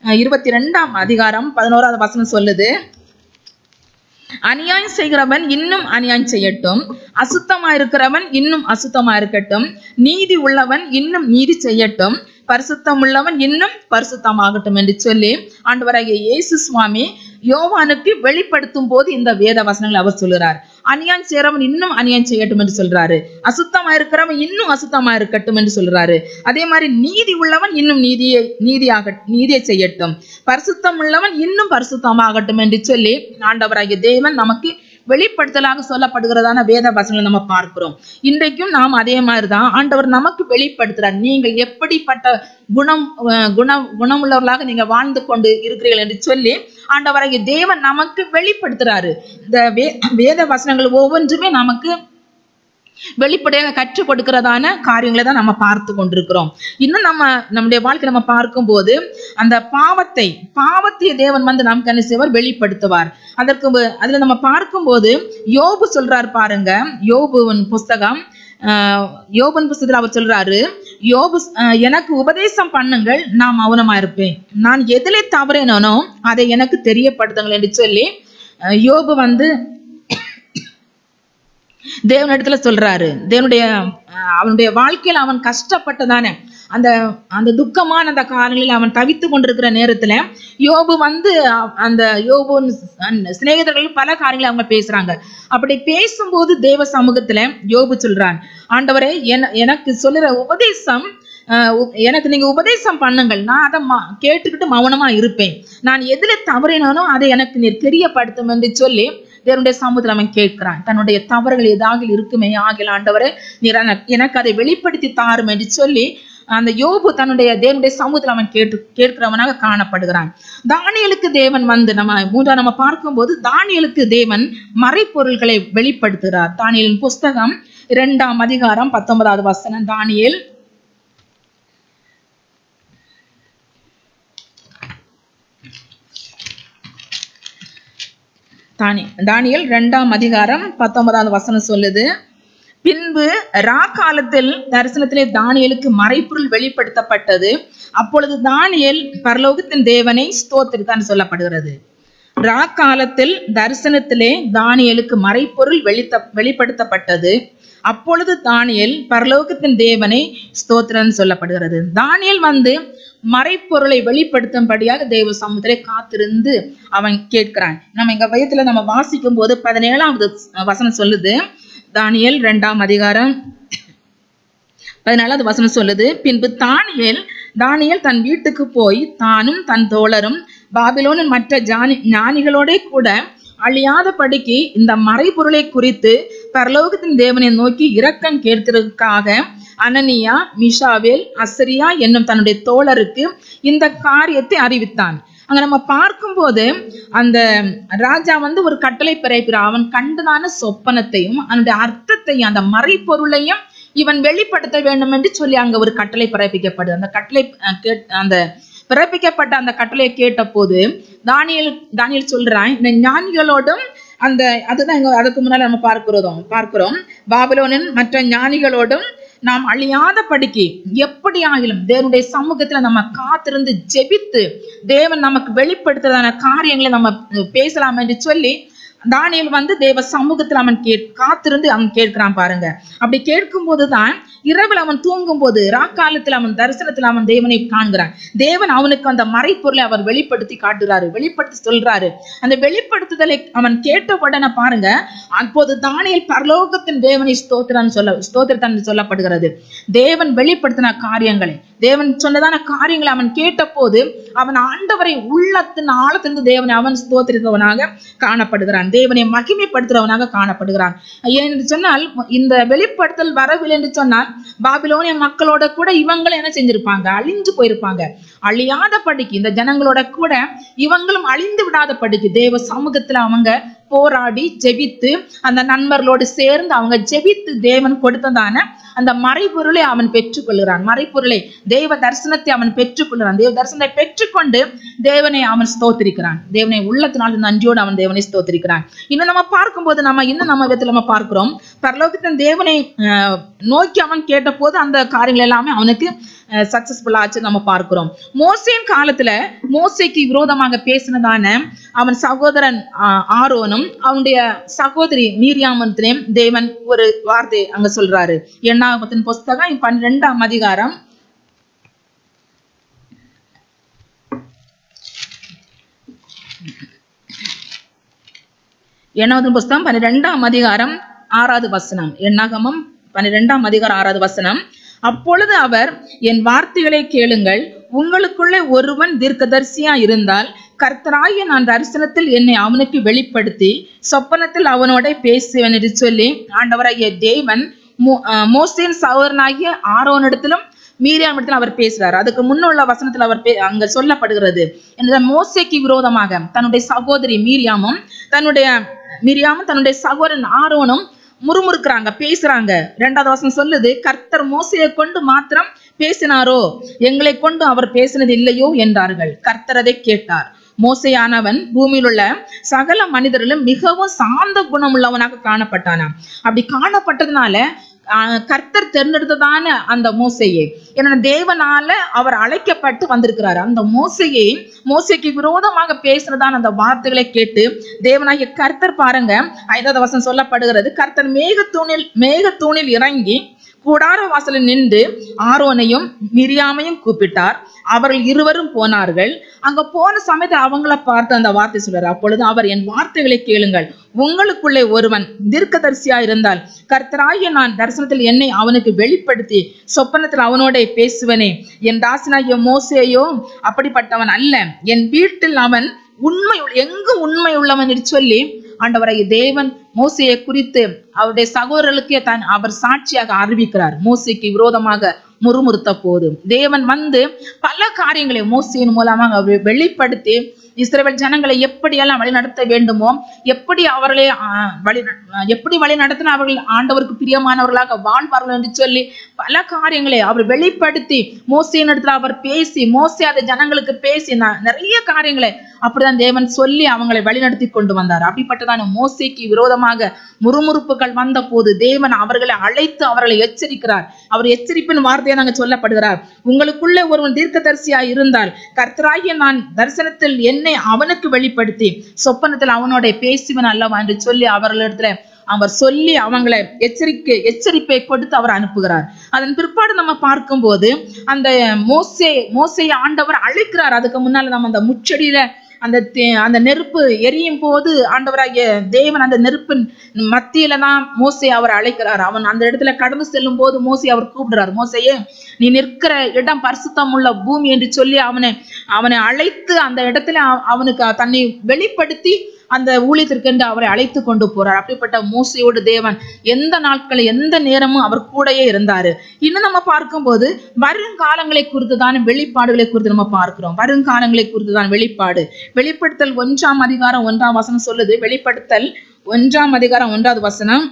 Speaker 2: அஹ், இருபத்தி ரெண்டாம் அதிகாரம் பதினோராவது வசனம் சொல்லுது அநியாயம் செய்கிறவன் இன்னும் அநியாயம் செய்யட்டும் அசுத்தமா இருக்கிறவன் இன்னும் அசுத்தமா இருக்கட்டும் நீதி உள்ளவன் இன்னும் நீதி செய்யட்டும் பரிசுத்தம் உள்ளவன் இன்னும் பரிசுத்தமாகட்டும் என்று சொல்லி ஆண்டவராகிய இயேசு சுவாமி யோவானுக்கு வெளிப்படுத்தும் போது இந்த வேத வசனங்களை அவர் சொல்லுறார் அநியாயம் செய்கிறவன் இன்னும் அநியாயம் செய்யட்டும் என்று சொல்றாரு அசுத்தமா இருக்கிறவன் இன்னும் அசுத்தமா இருக்கட்டும் என்று சொல்றாரு அதே மாதிரி நீதி உள்ளவன் இன்னும் நீதியை நீதியாக நீதியை செய்யட்டும் பரிசுத்தம் உள்ளவன் இன்னும் பரிசுத்தமாகட்டும் என்று சொல்லி ஆண்டவராகிய தேவன் நமக்கு வெளிப்படுத்தலாக சொல்லப்படுகிறதான வேத வசனங்களை நம்ம பார்க்கிறோம் இன்றைக்கும் நாம் அதே மாதிரிதான் ஆண்டவர் நமக்கு வெளிப்படுத்துறார் நீங்கள் எப்படிப்பட்ட குணம் அஹ், குணம் குணமுள்ளவர்களாக நீங்க வாழ்ந்து கொண்டு இருக்கிறீர்கள் என்று சொல்லி ஆண்டவராகிய தேவன் நமக்கு வெளிப்படுத்துறாரு இந்த வே வேத வசனங்கள் ஒவ்வொன்றுமே நமக்கு வெளிப்படையாக கற்றுக் கொடுக்கிறதான காரியங்களை தான் நம்ம பார்த்து கொண்டிருக்கிறோம் இன்னும் நம்ம நம்முடைய வாழ்க்கை நம்ம பார்க்கும்போது அந்த பாவத்தை பாவத்தை தேவன் வந்து நமக்கு என்ன செய்வார் வெளிப்படுத்துவார் அதற்கு மு- அதுல நம்ம பார்க்கும்போது யோபு சொல்றார் பாருங்க யோபுவின் புஸ்தகம் ஆஹ், யோபுவின் புஸ்தகத்தில் அவர் சொல்றாரு யோபு ஆஹ், எனக்கு உபதேசம் பண்ணுங்கள் நான் மௌனமா இருப்பேன் நான் எதிலே தவறேனோ அதை எனக்கு தெரியப்படுத்துங்கள் என்று சொல்லி ஆஹ், யோபு வந்து தேவனிடத்துல சொல்றாரு தேவனுடைய அஹ், அவனுடைய வாழ்க்கையில அவன் கஷ்டப்பட்டதானே அந்த அந்த துக்கமான அந்த காலங்களில் அவன் தவித்து கொண்டிருக்கிற நேரத்துல யோபு வந்து அ- அந்த யோபு சிநேகிதர்கள் பல காரியங்களை அவங்க பேசுறாங்க அப்படி பேசும்போது தேவ சமூகத்துல யோபு சொல்றான் ஆண்டவரே என எனக்கு சொல்லுற உபதேசம் அஹ், உ- எனக்கு நீங்க உபதேசம் பண்ணுங்கள் நான் அதை ம- கேட்டுக்கிட்டு மௌனமா இருப்பேன் நான் எதுல தவறினானோ அதை எனக்கு நீர் தெரியப்படுத்தும் என்று சொல்லி தேவனுடைய சமூகத்தில் அவன் கேட்கிறான் தன்னுடைய தவறுகள் ஏதாவது இருக்குமே ஆகிய ஆண்டவரே நீர் எனக்கு- எனக்கு அதை வெளிப்படுத்தி தாரும் என்று சொல்லி அந்த யோபு தன்னுடைய தேவனுடைய சமூகத்தில் அவன் கேட்டு கேட்கிறவனாக காணப்படுகிறான் தானியலுக்கு தேவன் வந்து நம்ம மூன்றாம் நம்ம பார்க்கும்போது தானியலுக்கு தேவன் மறைப்பொருள்களை வெளிப்படுத்துகிறார் தானியலின் புஸ்தகம் இரண்டாம் அதிகாரம் பத்தொன்பதாவது வசனம் தானியேல் தானி தானியல் இரண்டாம் அதிகாரம் பத்தொன்பதாவது வசனம் சொல்லுது பின்பு ரா காலத்தில் தரிசனத்திலே தானியலுக்கு மறைப்பொருள் வெளிப்படுத்தப்பட்டது அப்பொழுது தானியேல் பரலோகத்தின் தேவனை ஸ்தோத்திரித்தான் சொல்லப்படுகிறது ரா காலத்தில் தரிசனத்திலே தானியலுக்கு மறைப்பொருள் வெளித்த வெளிப்படுத்தப்பட்டது அப்பொழுது தானியேல் பரலோகத்தின் தேவனை ஸ்தோத்திரன் சொல்லப்படுகிறது தானியேல் வந்து மறைப்பொருளை வெளிப்படுத்தும்படியாக தேவ சமுத்திரை காத்திருந்து அவன் கேட்கிறான் நம்ம எங்க வயத்துல நம்ம வாசிக்கும் போது பதினேழாவது வசனம் சொல்லுது தானியேல் இரண்டாம் அதிகாரம் பதினாலாவது வசனம் சொல்லுது பின்பு தானியேல் தானியேல் தன் வீட்டுக்கு போய் தானும் தன் தோழரும் பாபிலோனின் மற்ற ஜானி ஞானிகளோட கூட அழியாதபடிக்கு இந்த மறைபொருளை குறித்து பரலோகத்தின் தேவனை நோக்கி இரக்கம் கேட்கிறதுக்காக அனனியா மிஷாவேல் அசரியா என்னும் தன்னுடைய தோழருக்கு இந்த காரியத்தை அறிவித்தான் அங்க நம்ம பார்க்கும்போது அந்த ராஜா வந்து ஒரு கட்டளை பிறப்பிறான் அவன் கண்டதான சொப்பனத்தையும் அதனுடைய அர்த்தத்தையும் அந்த மறைப்பொருளையும் இவன் வெளிப்படுத்த வேண்டும் என்று சொல்லி அங்க ஒரு கட்டளை பிறப்பிக்கப்படுது அந்த கட்டளை அஹ், கேட் அந்த பிறப்பிக்கப்பட்ட அந்த கட்டளையை கேட்ட போது தானியல் தானியல் சொல்றான் இந்த ஞானிகளோடும் அந்த அதுதான் இங்க அதுக்கு முன்னாடி நம்ம பார்க்கிறோம் பார்க்கிறோம் பாபிலோனின் மற்ற ஞானிகளோடும் நாம் அழியாத படிக்கு எப்படி ஆகிலும் தேவனுடைய சமூகத்துல நம்ம காத்திருந்து ஜெபித்து தேவன் நமக்கு வெளிப்படுத்துறதான காரியங்களை நம்ம அஹ், பேசலாம் என்று சொல்லி தானியேல் வந்து தேவ சமூகத்தில் அவன் கே காத்திருந்து அவன் கேட்கிறான் பாருங்க அப்படி கேட்கும் போதுதான் இரவில் அவன் தூங்கும் போது ராக்காலத்தில் அவன் தரிசனத்தில் அவன் தேவனை காண்கிறான் தேவன் அவனுக்கு அந்த மறைப்பொருளை அவர் வெளிப்படுத்தி காட்டுறாரு வெளிப்படுத்தி சொல்றாரு அந்த வெளிப்படுத்துதலை அவன் கேட்ட உடனே பாருங்க அப்போது தானியேல் பரலோகத்தின் தேவனை ஸ்தோத்திரன் சொல்ல ஸ்தோத்திரத்தன் சொல்லப்படுகிறது தேவன் வெளிப்படுத்தின காரியங்களை தேவன் சொன்னதான காரியங்களை அவன் கேட்ட போது அவன் ஆண்டவரை உள்ளத்தின் ஆழத்திலிருந்து தேவனை அவன் ஸ்தோத்திரித்தவனாக காணப்படுகிறான் தேவனை மகிமைப்படுத்துறவனாக காணப்படுகிறான் ஏன் என்று சொன்னால் இந்த வெளிப்படுத்தல் வரவில்லை என்று சொன்னால் பாபிலோனிய மக்களோட கூட இவங்களும் என்ன செஞ்சிருப்பாங்க அழிஞ்சு போயிருப்பாங்க அழியாத படிக்கு இந்த ஜனங்களோட கூட இவங்களும் அழிந்து விடாத படிக்கு தேவ சமூகத்துல அவங்க போராடி ஜெபித்து அந்த நண்பர்களோடு சேர்ந்து அவங்க ஜெபித்து தேவன் கொடுத்ததான அந்த மறைபொருளை அவன் பெற்றுக்கொள்கிறான் மறைபொருளை தேவ தரிசனத்தை அவன் பெற்றுக்கொள்கிறான் தேவ தரிசனத்தை பெற்றுக்கொண்டு தேவனை அவன் ஸ்தோத்திரிக்கிறான் தேவனை உள்ளத்தினால் நன்றியோடு அவன் தேவனை ஸ்தோத்திரிக்கிறான் இன்னும் நம்ம பார்க்கும்போது நம்ம இன்னும் நம்ம விதத்துல நம்ம பார்க்கிறோம் பரலோகத்தின் தேவனை ஆஹ், நோக்கி அவன் கேட்ட போது அந்த காரியங்கள் எல்லாமே அவனுக்கு சக்சஸ்ஃபுல் ஆச்சு நம்ம பார்க்கிறோம் மோசேன் காலத்துல மோசேக்கு விரோதமாக பேசினதான அவன் சகோதரன் ஆஹ், ஆரோனும் அவனுடைய சகோதரி மீரியாமத்திலையும் தேவன் ஒரு வார்த்தை அங்க சொல்றாரு எண்ணாகத்தின் புஸ்தகம் பன்னிரெண்டாம் அதிகாரம் எண்ணாவது புஸ்தகம் பன்னிரெண்டாம் அதிகாரம் ஆறாவது வசனம் எண்ணாகமம் பன்னிரெண்டாம் அதிகாரம் ஆறாவது வசனம் அப்பொழுது அவர் என் வார்த்தைகளை கேளுங்கள் உங்களுக்குள்ளே ஒருவன் தீர்க்கதரிசியா இருந்தால் கர்த்தராகிய நான் தரிசனத்தில் என்னை அவனுக்கு வெளிப்படுத்தி சொப்பனத்தில் அவனோட பேசுவேன் என்று சொல்லி ஆண்டவராகிய தேவன் மோ- அஹ் மோசேன் சகோதரனாகிய ஆரோனிடத்திலும் மீரியாமிடத்தில் அவர் பேசுறார் அதுக்கு முன்னுள்ள வசனத்தில் அவர் பே- அங்க சொல்லப்படுகிறது இந்த மோசேக்கு விரோதமாக தன்னுடைய சகோதரி மீரியாமும் தன்னுடைய மீரியாமும் தன்னுடைய சகோதரன் ஆரோனும் முறுமுறுக்கிறாங்க பேசுறாங்க ரெண்டாவது வசனம் சொல்லுது கர்த்தர் மோசையை கொண்டு மாத்திரம் பேசினாரோ எங்களை கொண்டு அவர் பேசினது இல்லையோ என்றார்கள் கர்த்தர் அதை கேட்டார் மோசையானவன் பூமியில் உள்ள சகல மனிதரிலும் மிகவும் சாந்த குணமுள்ளவனாக காணப்பட்டானாம் அப்படி காணப்பட்டதுனால ஆஹ், கர்த்தர் தேர்ந்தெடுத்ததான அந்த மோசையை ஏன்னா தேவனால அவர் அழைக்கப்பட்டு வந்திருக்கிறார் அந்த மோசையை மோசைக்கு விரோதமாக பேசுறதான அந்த வார்த்தைகளை கேட்டு தேவனாகிய கர்த்தர் பாருங்க ஐந்தாவது வசனம் சொல்லப்படுகிறது கர்த்தர் மேகத்தூணில் மேகத்தூணில் இறங்கி கூடார வாசலில் நின்று ஆரோனையும் மிரியாமையும் கூப்பிட்டார் அவர்கள் இருவரும் போனார்கள் அங்க போன சமயத்தில் அவங்கள பார்த்து அந்த வார்த்தை சொல்றாரு அப்பொழுது அவர் என் வார்த்தைகளை கேளுங்கள் உங்களுக்குள்ளே ஒருவன் தீர்க்கதரிசியா இருந்தால் கர்த்தராகிய நான் தரிசனத்தில் என்னை அவனுக்கு வெளிப்படுத்தி சொப்பனத்தில் அவனோட பேசுவனே என் தாசனாகிய மோசேயோ அப்படிப்பட்டவன் அல்ல என் வீட்டில் அவன் உண்மை உள்ள- எங்கு உண்மை உள்ளவன் என்று சொல்லி ஆண்டவராகிய தேவன் மோசையை குறித்து அவருடைய சகோதரர்களுக்கே தான் அவர் சாட்சியாக அறிவிக்கிறார் மோசைக்கு விரோதமாக முறுமுறுத்த போது தேவன் வந்து பல காரியங்களை மோசையின் மூலமாக அவர் வெளிப்படுத்தி இஸ்ரவேல் ஜனங்களை எப்படியெல்லாம் வழி நடத்த வேண்டுமோ எப்படி அவர்களை ஆஹ், வழி ஆஹ், எப்படி வழி நடத்தின அவர்கள் ஆண்டவருக்கு பிரியமானவர்களாக வாழ்வார்கள் என்று சொல்லி பல காரியங்களை அவர் வெளிப்படுத்தி மோசையின் இடத்துல அவர் பேசி மோசே அதை ஜனங்களுக்கு பேசி ந- நிறைய காரியங்களை அப்படிதான் தேவன் சொல்லி அவங்களை வழிநடத்தி கொண்டு வந்தார் அப்படிப்பட்டதான மோசைக்கு விரோதமாக முறுமுறுப்புகள் வந்த போது தேவன் அவர்களை அழைத்து அவர்களை எச்சரிக்கிறார் அவர் எச்சரிப்பின் வார்த்தையை நாங்க சொல்லப்படுகிறார் உங்களுக்குள்ளே ஒருவன் தீர்க்கதரிசியா இருந்தால் கர்த்தராகிய நான் தரிசனத்தில் என்னை அவனுக்கு வெளிப்படுத்தி சொப்பனத்தில் அவனோட பேசுவன் அல்லவா என்று சொல்லி அவர்களிடத்துல அவர் சொல்லி அவங்களை எச்சரிக்கை எச்சரிப்பை கொடுத்து அவர் அனுப்புகிறார் அதன் பிற்பாடு நம்ம பார்க்கும்போது அந்த மோசே மோசையை ஆண்டவர் அழைக்கிறார் அதுக்கு முன்னால நம்ம அந்த முச்செடியில அந்த தே- அந்த நெருப்பு எரியும் போது ஆண்டவராகிய தேவன் அந்த நெருப்பின் மத்தியில தான் மோசை அவர் அழைக்கிறார் அவன் அந்த இடத்துல கடந்து செல்லும் போது மோசை அவர் கூப்பிடுறார் மோசையே நீ நிற்கிற இடம் பரிசுத்தம் உள்ள பூமி என்று சொல்லி அவனை அவனை அழைத்து அந்த இடத்துல அவ- அவனுக்கு தன்னை வெளிப்படுத்தி அந்த ஊழியத்திற்கென்று அவரை அழைத்து கொண்டு போறார் அப்படிப்பட்ட மோசையோடு தேவன் எந்த நாட்கள் எந்த நேரமும் அவர் கூடயே இருந்தாரு இன்னும் நம்ம பார்க்கும்போது வருங்காலங்களை குறித்து தான் வெளிப்பாடுகளை குறித்து நம்ம பார்க்கிறோம் வருங்காலங்களை குறித்து தான் வெளிப்பாடு வெளிப்படுத்தல் ஒன்றாம் அதிகாரம் ஒன்றாம் வசனம் சொல்லுது வெளிப்படுத்தல் ஒன்றாம் அதிகாரம் ஒன்றாவது வசனம்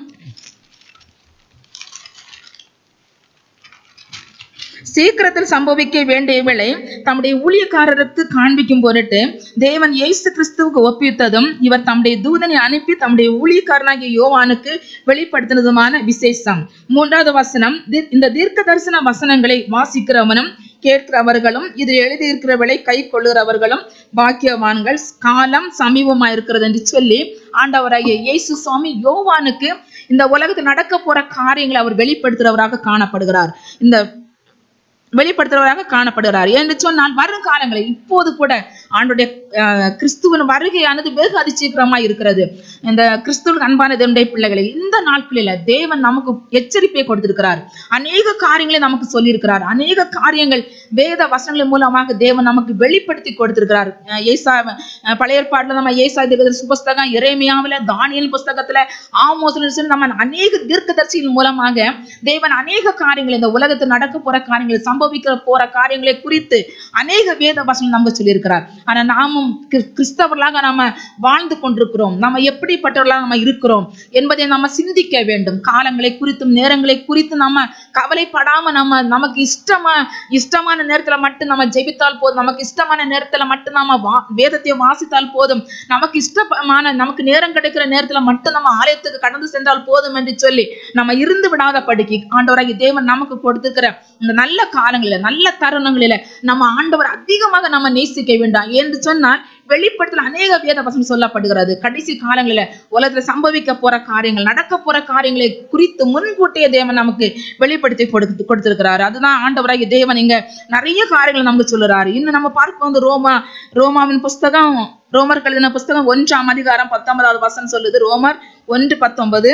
Speaker 2: சீக்கிரத்தில் சம்பவிக்க வேண்டியவளை தம்முடைய ஊழியக்காரருக்கு காண்பிக்கும் பொருட்டு தேவன் இயேசு கிறிஸ்துவுக்கு ஒப்பித்ததும் இவர் தம்முடைய தூதனை அனுப்பி தம்முடைய ஊழியக்காரனாகிய யோவானுக்கு வெளிப்படுத்தினதுமான விசேஷம் மூன்றாவது வசனம் தி- இந்த தீர்க்க தரிசன வசனங்களை வாசிக்கிறவனும் கேட்கிறவர்களும் இது எழுதியிருக்கிறவளை கை கொள்ளுகிறவர்களும் பாக்கியவான்கள் காலம் சமீபமா இருக்கிறது என்று சொல்லி ஆண்டவராகிய இயேசு சுவாமி யோவானுக்கு இந்த உலகத்தில் நடக்க போற காரியங்களை அவர் வெளிப்படுத்துறவராக காணப்படுகிறார் இந்த வெளிப்படுத்துறவராக காணப்படுகிறார் என்று சொன்னால் வரும் காலங்களில் இப்போது கூட ஆண்டுடைய அஹ், கிறிஸ்துவின் வருகையானது வெகு அதிசீக்கிரமா இருக்கிறது இந்த கிறிஸ்துவின் அன்பான தேவனுடைய பிள்ளைகளை இந்த நாட்களில தேவன் நமக்கு எச்சரிப்பை கொடுத்திருக்கிறார் அநேக காரியங்களை நமக்கு சொல்லியிருக்கிறார் அநேக காரியங்கள் வேத வசனங்களின் மூலமாக தேவன் நமக்கு வெளிப்படுத்தி கொடுத்திருக்கிறார் அஹ், ஏசா அஹ், பழைய ஏற்பாட்டுல நம்ம ஏசா தீர்க்கதரிசி புஸ்தகம் எரேமியாவுல தானியல் புஸ்தகத்துல ஆமோசன் சொல்லி நம்ம அநேக தீர்க்கதரிசியின் மூலமாக தேவன் அநேக காரியங்கள் இந்த உலகத்தில் நடக்க போற காரியங்கள் சம்பவிக்க போற காரியங்களை குறித்து அநேக வேத வசனம் நமக்கு சொல்லியிருக்கிறார் ஆனா நாமும் கிறிஸ்- கிறிஸ்தவர்களாக நாம வாழ்ந்து கொண்டிருக்கிறோம் நம்ம எப்படிப்பட்டவர்களாக நம்ம இருக்கிறோம் என்பதை நம்ம சிந்திக்க வேண்டும் காலங்களை குறித்தும் நேரங்களை குறித்து நம்ம கவலைப்படாம நம்ம நமக்கு இஷ்டமா இஷ்டமான நேரத்துல மட்டும் நம்ம ஜெபித்தால் போதும் நமக்கு இஷ்டமான நேரத்துல மட்டும் நம்ம வா- வேதத்தை வாசித்தால் போதும் நமக்கு இஷ்டமான நமக்கு நேரம் கிடைக்கிற நேரத்துல மட்டும் நம்ம ஆலயத்துக்கு கடந்து சென்றால் போதும் என்று சொல்லி நம்ம இருந்து விடாத படிக்கு ஆண்டவராகி தேவன் நமக்கு கொடுத்திருக்கிற இந்த நல்ல காலங்களில நல்ல தருணங்களில நம்ம ஆண்டவர் அதிகமாக நம்ம நேசிக்க வேண்டாம் என்று சொன்னால் வெளிப்படுத்தல அநேக வேத வசனம் சொல்லப்படுகிறது கடைசி காலங்களில உலகத்துல சம்பவிக்க போற காரியங்கள் நடக்க போற காரியங்களை குறித்து முன்கூட்டிய தேவன் நமக்கு வெளிப்படுத்தி கொடுத்து கொடுத்திருக்கிறாரு அதுதான் ஆண்டவராகிய தேவன் இங்க நிறைய காரியங்கள் நமக்கு சொல்லுறாரு இன்னும் நம்ம பார்க்க வந்து ரோமா ரோமாவின் புஸ்தகம் ரோமர் எழுதின புஸ்தகம் ஒன்றாம் அதிகாரம் பத்தொன்பதாவது வசனம் சொல்லுது ரோமர் ஒன்று பத்தொன்பது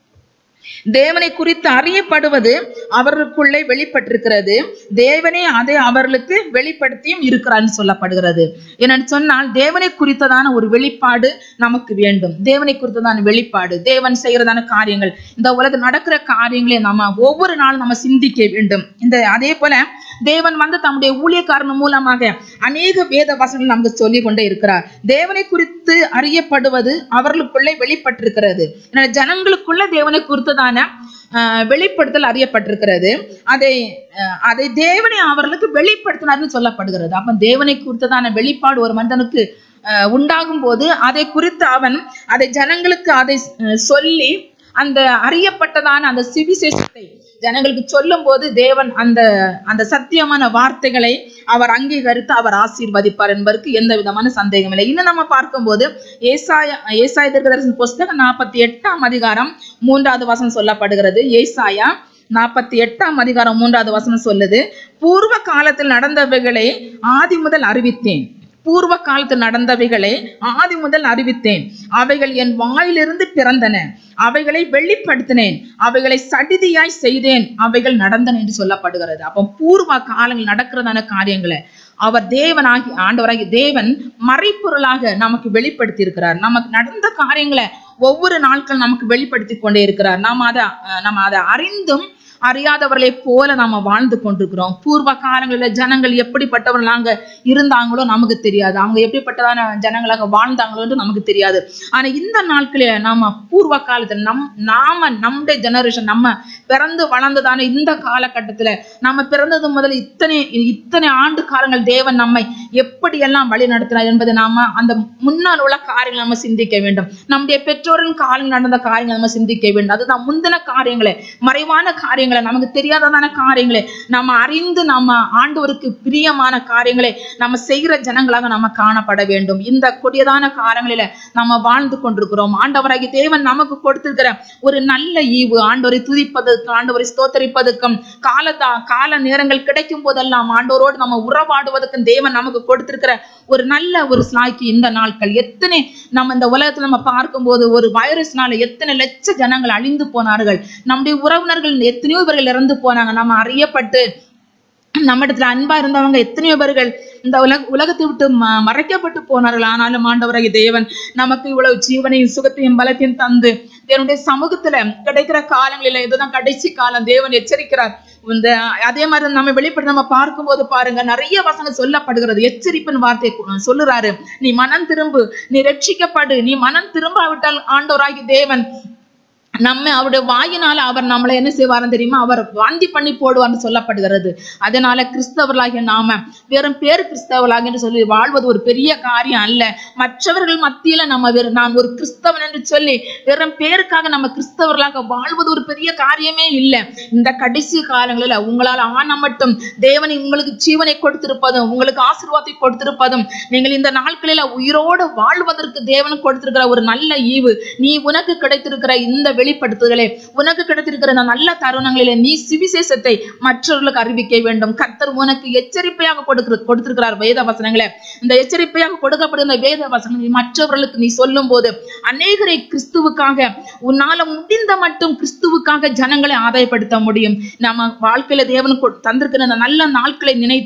Speaker 2: தேவனை குறித்து அறியப்படுவது அவர்களுக்குள்ளே வெளிப்பட்டிருக்கிறது தேவனே அதை அவர்களுக்கு வெளிப்படுத்தியும் இருக்கிறார்னு சொல்லப்படுகிறது என்னன்னு சொன்னால் தேவனை குறித்ததான ஒரு வெளிப்பாடு நமக்கு வேண்டும் தேவனை குறித்ததான வெளிப்பாடு தேவன் செய்யறதான காரியங்கள் இந்த உலகம் நடக்கிற காரியங்களை நம்ம ஒவ்வொரு நாளும் நம்ம சிந்திக்க வேண்டும் இந்த அதே போல தேவன் வந்து தம்முடைய ஊழியக்காரன் மூலமாக அநேக வேத வசனங்கள் நமக்கு சொல்லிக் கொண்டே இருக்கிறார் தேவனை குறித்து அறியப்படுவது அவர்களுக்குள்ளே வெளிப்பட்டிருக்கிறது ஏன்னா ஜனங்களுக்குள்ள தேவனை குறித்ததான ஆஹ், வெளிப்படுத்தல் அறியப்பட்டிருக்கிறது அதை ஆஹ், அதை தேவனை அவர்களுக்கு வெளிப்படுத்தினார்னு சொல்லப்படுகிறது அப்ப தேவனை குறித்ததான வெளிப்பாடு ஒரு மனிதனுக்கு ஆஹ், உண்டாகும் போது அதை குறித்து அவன் அதை ஜனங்களுக்கு அதை ஆஹ், சொல்லி அந்த அறியப்பட்டதான அந்த சுவிசேஷத்தை ஜனங்களுக்கு சொல்லும் போது தேவன் அந்த அந்த சத்தியமான வார்த்தைகளை அவர் அங்கீகரித்து அவர் ஆசீர்வதிப்பார் என்பதற்கு எந்த விதமான சந்தேகம் இல்லை இன்னும் நம்ம பார்க்கும்போது ஏசாய ஏசாய தீர்க்கதரிசன புஸ்தகம் நாற்பத்தி எட்டாம் அதிகாரம் மூன்றாவது வசனம் சொல்லப்படுகிறது ஏசாயா நாற்பத்தி எட்டாம் அதிகாரம் மூன்றாவது வசனம் சொல்லுது பூர்வ காலத்தில் நடந்தவைகளை ஆதி முதல் அறிவித்தேன் பூர்வ காலத்தில் நடந்தவைகளை ஆதி முதல் அறிவித்தேன் அவைகள் என் வாயிலிருந்து பிறந்தன அவைகளை வெளிப்படுத்தினேன் அவைகளை சடிதியாய் செய்தேன் அவைகள் நடந்தன என்று சொல்லப்படுகிறது அப்போ பூர்வ காலங்கள் நடக்கிறதான காரியங்களை அவர் தேவனாகி ஆண்டவராகி தேவன் மறைப்பொருளாக நமக்கு வெளிப்படுத்தி இருக்கிறார் நமக்கு நடந்த காரியங்களை ஒவ்வொரு நாட்கள் நமக்கு வெளிப்படுத்தி கொண்டே இருக்கிறார் நாம் அதை அஹ், நம்ம அதை அறிந்தும் அறியாதவர்களை போல நாம வாழ்ந்து கொண்டிருக்கிறோம் பூர்வ காலங்களில் ஜனங்கள் எப்படிப்பட்டவர்களாக இருந்தாங்களோ நமக்கு தெரியாது அவங்க எப்படிப்பட்டதான ஜனங்களாக வாழ்ந்தாங்களோன்னு நமக்கு தெரியாது ஆனா இந்த நாட்களில் நாம பூர்வ காலத்துல நம் நாம நம்முடைய ஜெனரேஷன் நம்ம பிறந்து வளர்ந்ததான இந்த காலகட்டத்துல நம்ம பிறந்தது முதல் இத்தனை இத்தனை ஆண்டு காலங்கள் தேவன் நம்மை எப்படியெல்லாம் வழி நடத்தினார் என்பதை நாம அந்த முன்னால் உள்ள காரியங்களை நம்ம சிந்திக்க வேண்டும் நம்முடைய பெற்றோரின் காலங்கள் நடந்த காரியங்களை நம்ம சிந்திக்க வேண்டும் அதுதான் முந்தின காரியங்களை மறைவான காரியங்களை நமக்கு தெரியாததான காரியங்களை நம்ம அறிந்து நம்ம ஆண்டவருக்கு பிரியமான காரியங்களை நம்ம செய்கிற ஜனங்களாக நம்ம காணப்பட வேண்டும் இந்த கொடியதான காரியங்களில நம்ம வாழ்ந்து கொண்டிருக்கிறோம் ஆண்டவராகி தேவன் நமக்கு கொடுத்திருக்கிற ஒரு நல்ல ஈவு ஆண்டவரை துதிப்பதற்கு ஆண்டவரை ஸ்தோத்தரிப்பதற்கும் காலத்தா கால நேரங்கள் கிடைக்கும் போதெல்லாம் ஆண்டவரோடு நம்ம உறவாடுவதற்கும் தேவன் நமக்கு கொடுத்திருக்கிற ஒரு நல்ல ஒரு ஸ்லாக்கி இந்த நாட்கள் எத்தனை நம்ம இந்த உலகத்துல நம்ம பார்க்கும்போது ஒரு வைரஸ்னால எத்தனை லட்ச ஜனங்கள் அழிந்து போனார்கள் நம்முடைய உறவினர்கள் எத்தனையோ பேர்கள் இறந்து போனாங்க நம்ம அறியப்பட்டு நம்ம இடத்துல அன்பா இருந்தவங்க எத்தனையோ பேர்கள் இந்த உலக உலகத்தை விட்டு ம- மறைக்கப்பட்டு போனார்கள் ஆனாலும் ஆண்டவராகிய தேவன் நமக்கு இவ்வளவு ஜீவனையும் சுகத்தையும் பலத்தையும் தந்து தேவனுடைய சமூகத்துல கிடைக்கிற காலங்களில இதுதான் கடைசி காலம் தேவன் எச்சரிக்கிறார் இந்த அதே மாதிரி நம்ம வெளிப்பட நம்ம பார்க்கும்போது பாருங்க நிறைய வசனம் சொல்லப்படுகிறது எச்சரிப்பின் வார்த்தை கு- சொல்லுறாரு நீ மனம் திரும்பு நீ ரட்சிக்கப்படு நீ மனம் திரும்பாவிட்டால் ஆண்டவராகி தேவன் நம்ம அவருடைய வாயினால அவர் நம்மளை என்ன செய்வாருன்னு தெரியுமா அவர் வாந்தி பண்ணி போடுவார்னு சொல்லப்படுகிறது அதனால கிறிஸ்தவர்களாகிய நாம வெறும் பேர் கிறிஸ்தவர்களாக என்று சொல்லி வாழ்வது ஒரு பெரிய காரியம் அல்ல மற்றவர்கள் மத்தியில நம்ம வெறும் நான் ஒரு கிறிஸ்தவன் என்று சொல்லி வெறும் பேருக்காக நம்ம கிறிஸ்தவர்களாக வாழ்வது ஒரு பெரிய காரியமே இல்லை இந்த கடைசி காலங்களில் உங்களால் ஆன மட்டும் தேவனை உங்களுக்கு ஜீவனை கொடுத்திருப்பதும் உங்களுக்கு ஆசீர்வாதத்தை கொடுத்திருப்பதும் நீங்கள் இந்த நாட்களில் உயிரோடு வாழ்வதற்கு தேவன் கொடுத்திருக்கிற ஒரு நல்ல ஈவு நீ உனக்கு கிடைத்திருக்கிற இந்த வெளிப்படுத்துதலே உனக்கு கிடைத்திருக்கிற இந்த நல்ல தருணங்களிலே நீ சுவிசேஷத்தை மற்றவர்களுக்கு அறிவிக்க வேண்டும் கர்த்தர் உனக்கு எச்சரிப்பையாக கொடுக்கிற கொடுத்திருக்கிறார் வேத வசனங்களை இந்த எச்சரிப்பையாக கொடுக்கப்படுகிற வேத வசனங்களை மற்றவர்களுக்கு நீ சொல்லும் போது அநேகரை கிறிஸ்துவுக்காக உன்னால முடிந்த மட்டும் கிறிஸ்துவுக்காக ஜனங்களை ஆதாயப்படுத்த முடியும் நம்ம வாழ்க்கையில தேவன் கொ- தந்திருக்கிற இந்த நல்ல நாட்களை நினைத்து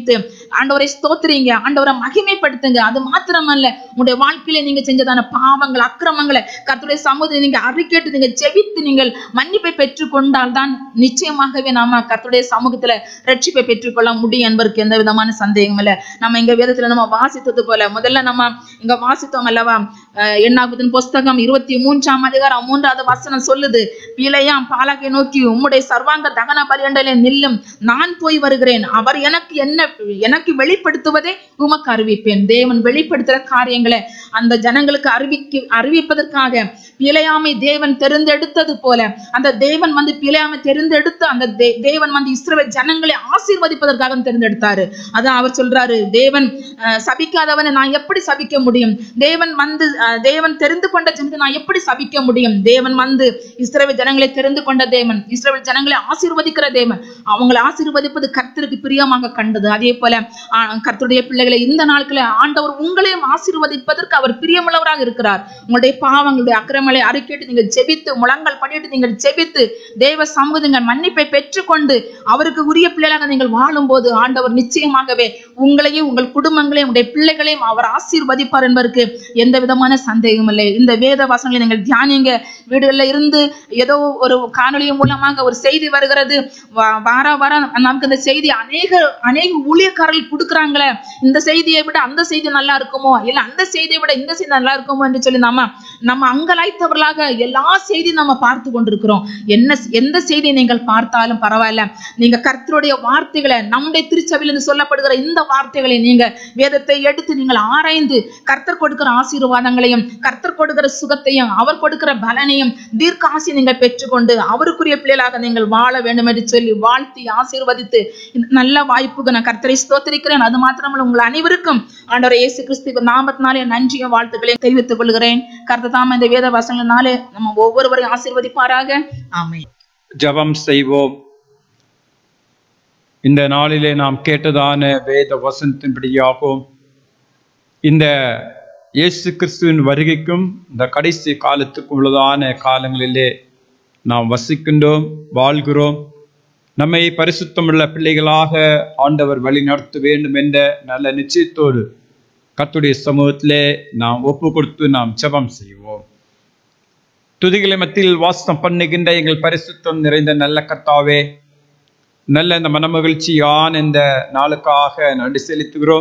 Speaker 2: ஆண்டவரை ஸ்தோத்திரிங்க ஆண்டவரை மகிமைப்படுத்துங்க அது மாத்திரமல்ல உங்களுடைய வாழ்க்கையில நீங்க செஞ்சதான பாவங்கள் அக்கிரமங்களை கர்த்தருடைய சமூகத்தை நீங்க அறிக்கைட்டு நீங்க ஜெபித்து நீங்கள் மன்னிப்பை பெற்றுக்கொண்டால் தான் நிச்சயமாகவே நாம கர்த்தருடைய சமூகத்துல ரட்சிப்பை பெற்றுக்கொள்ள முடியும் என்பதற்கு எந்த விதமான சந்தேகம் இல்லை நம்ம இங்க வேதத்துல நம்ம வாசித்தது போல முதல்ல நம்ம இங்க வாசித்தோம் அல்லவா அஹ் எண்ணாகுதின் புஸ்தகம் இருபத்தி மூன்றாம் அதிகாரம் மூன்றாவது வசனம் சொல்லுது பிழையாம் பாலகை நோக்கி உம்முடைய சர்வாங்க தகன பலியண்டலே நில்லும் நான் போய் வருகிறேன் அவர் எனக்கு என்ன எனக்கு வெளிப்படுத்துவதே உமக்கு அறிவிப்பேன் தேவன் வெளிப்படுத்துற காரியங்களை அந்த ஜனங்களுக்கு அறிவிக்க அறிவிப்பதற்காக பிழையாமை தேவன் தெரிந்தெடுத்தது போல அந்த தேவன் வந்து பிழையாமை தெரிந்தெடுத்து அந்த தே- தேவன் வந்து இஸ்ரவேல் ஜனங்களை ஆசீர்வதிப்பதற்காக தெரிந்தெடுத்தாரு அதான் அவர் சொல்றாரு தேவன் அஹ், சபிக்காதவனை நான் எப்படி சபிக்க முடியும் தேவன் வந்து அஹ், தேவன் தெரிந்து கொண்ட ஜனத்தை நான் எப்படி சபிக்க முடியும் தேவன் வந்து இஸ்ரவேல் ஜனங்களை தெரிந்து கொண்ட தேவன் இஸ்ரவேல் ஜனங்களை ஆசீர்வதிக்கிற தேவன் அவங்களை ஆசீர்வதிப்பது கர்த்தருக்கு பிரியமாக கண்டது அதே போல ஆஹ், கர்த்தருடைய பிள்ளைகளை இந்த நாட்கள ஆண்டவர் உங்களையும் ஆசீர்வதிப்பதற்கு அவர் பிரியமுள்ளவராக இருக்கிறார் உங்களுடைய பாவங்களுடைய அக்கிரமங்களை அறிக்கையிட்டு நீங்கள் ஜெபித்து முழங்கால் பண்ணிட்டு நீங்கள் ஜெபித்து தேவ சமூக நீங்கள் மன்னிப்பை பெற்றுக்கொண்டு அவருக்கு உரிய பிள்ளைகளாக நீங்கள் வாழும்போது ஆண்டவர் நிச்சயமாகவே உங்களையும் உங்கள் குடும்பங்களையும் உங்களுடைய பிள்ளைகளையும் அவர் ஆசீர்வதிப்பார் என்பதற்கு எந்த விதமான சந்தேகம் இல்லை இந்த வேத வசனங்களை நீங்கள் தியானிங்க வீடுகளில் இருந்து ஏதோ ஒரு காணொளி மூலமாக ஒரு செய்தி வருகிறது வா- வார வாரம் நமக்கு இந்த செய்தி அநேக அநேக ஊழியக்காரர்கள் கொடுக்குறாங்களே இந்த செய்தியை விட அந்த செய்தி நல்லா இருக்குமோ இல்ல அந்த செய்தியை விட இந்த செய்தி நல்லா இருக்குமோ என்று சொல்லி நம்ம நம்ம அங்கலாய்த்தவர்களாக எல்லா செய்தியும் நம்ம பார்த்து கொண்டிருக்கிறோம் என்ன எந்த செய்தியை நீங்கள் பார்த்தாலும் பரவாயில்ல நீங்க கர்த்தருடைய வார்த்தைகளை நம்முடைய திருச்சபையிலிருந்து சொல்லப்படுகிற இந்த வார்த்தைகளை நீங்க வேதத்தை எடுத்து நீங்கள் ஆராய்ந்து கர்த்தர் கொடுக்கிற ஆசீர்வாதங்களையும் கர்த்தர் கொடுக்கிற சுகத்தையும் அவர் கொடுக்கிற பலனையும் தீர்க்க ஆசி நீங்கள் பெற்றுக்கொண்டு அவருக்குரிய பிள்ளைகளாக நீங்கள் வாழ வேண்டும் என்று சொல்லி வாழ்த்தி ஆசீர்வதித்து இந்த நல்ல வாய்ப்புக்கு நான் கர்த்தரை ஸ்தோத்திரிக்கிறேன் அது மாத்திரமல்ல உங்கள் அனைவருக்கும் ஆண்டவர் இயேசு கிறிஸ்துவ நாமத்தினாலே நன்றியும் வாழ்த்துக்களையும் தெரிவித்துக் கொள்கிறேன் கர்த்தர் தாம இந்த வேத வசனங்களினாலே நம்ம ஒவ்வொருவரையும் ஆசீர்வதிப்பாராக ஆமென்
Speaker 1: ஜெபம் செய்வோம் இந்த நாளிலே நாம் கேட்டதான வேத வசனத்தின்படியாகவும் இந்த இயேசு கிறிஸ்துவின் வருகைக்கும் இந்த கடைசி காலத்துக்கு உள்ளதான காலங்களிலே நாம் வசிக்கின்றோம் வாழ்கிறோம் நம்மை பரிசுத்தமுள்ள பிள்ளைகளாக ஆண்டவர் வழி நடத்த வேண்டும் என்ற நல்ல நிச்சயத்தோடு கர்த்தருடைய சமூகத்திலே நாம் ஒப்பு கொடுத்து நாம் ஜெபம் செய்வோம் துதிகளை மத்தியில் வாசம் பண்ணுகின்ற எங்கள் பரிசுத்தம் நிறைந்த நல்ல கர்த்தாவே நல்ல இந்த மனமகிழ்ச்சியான இந்த நாளுக்காக நன்றி செலுத்துகிறோம்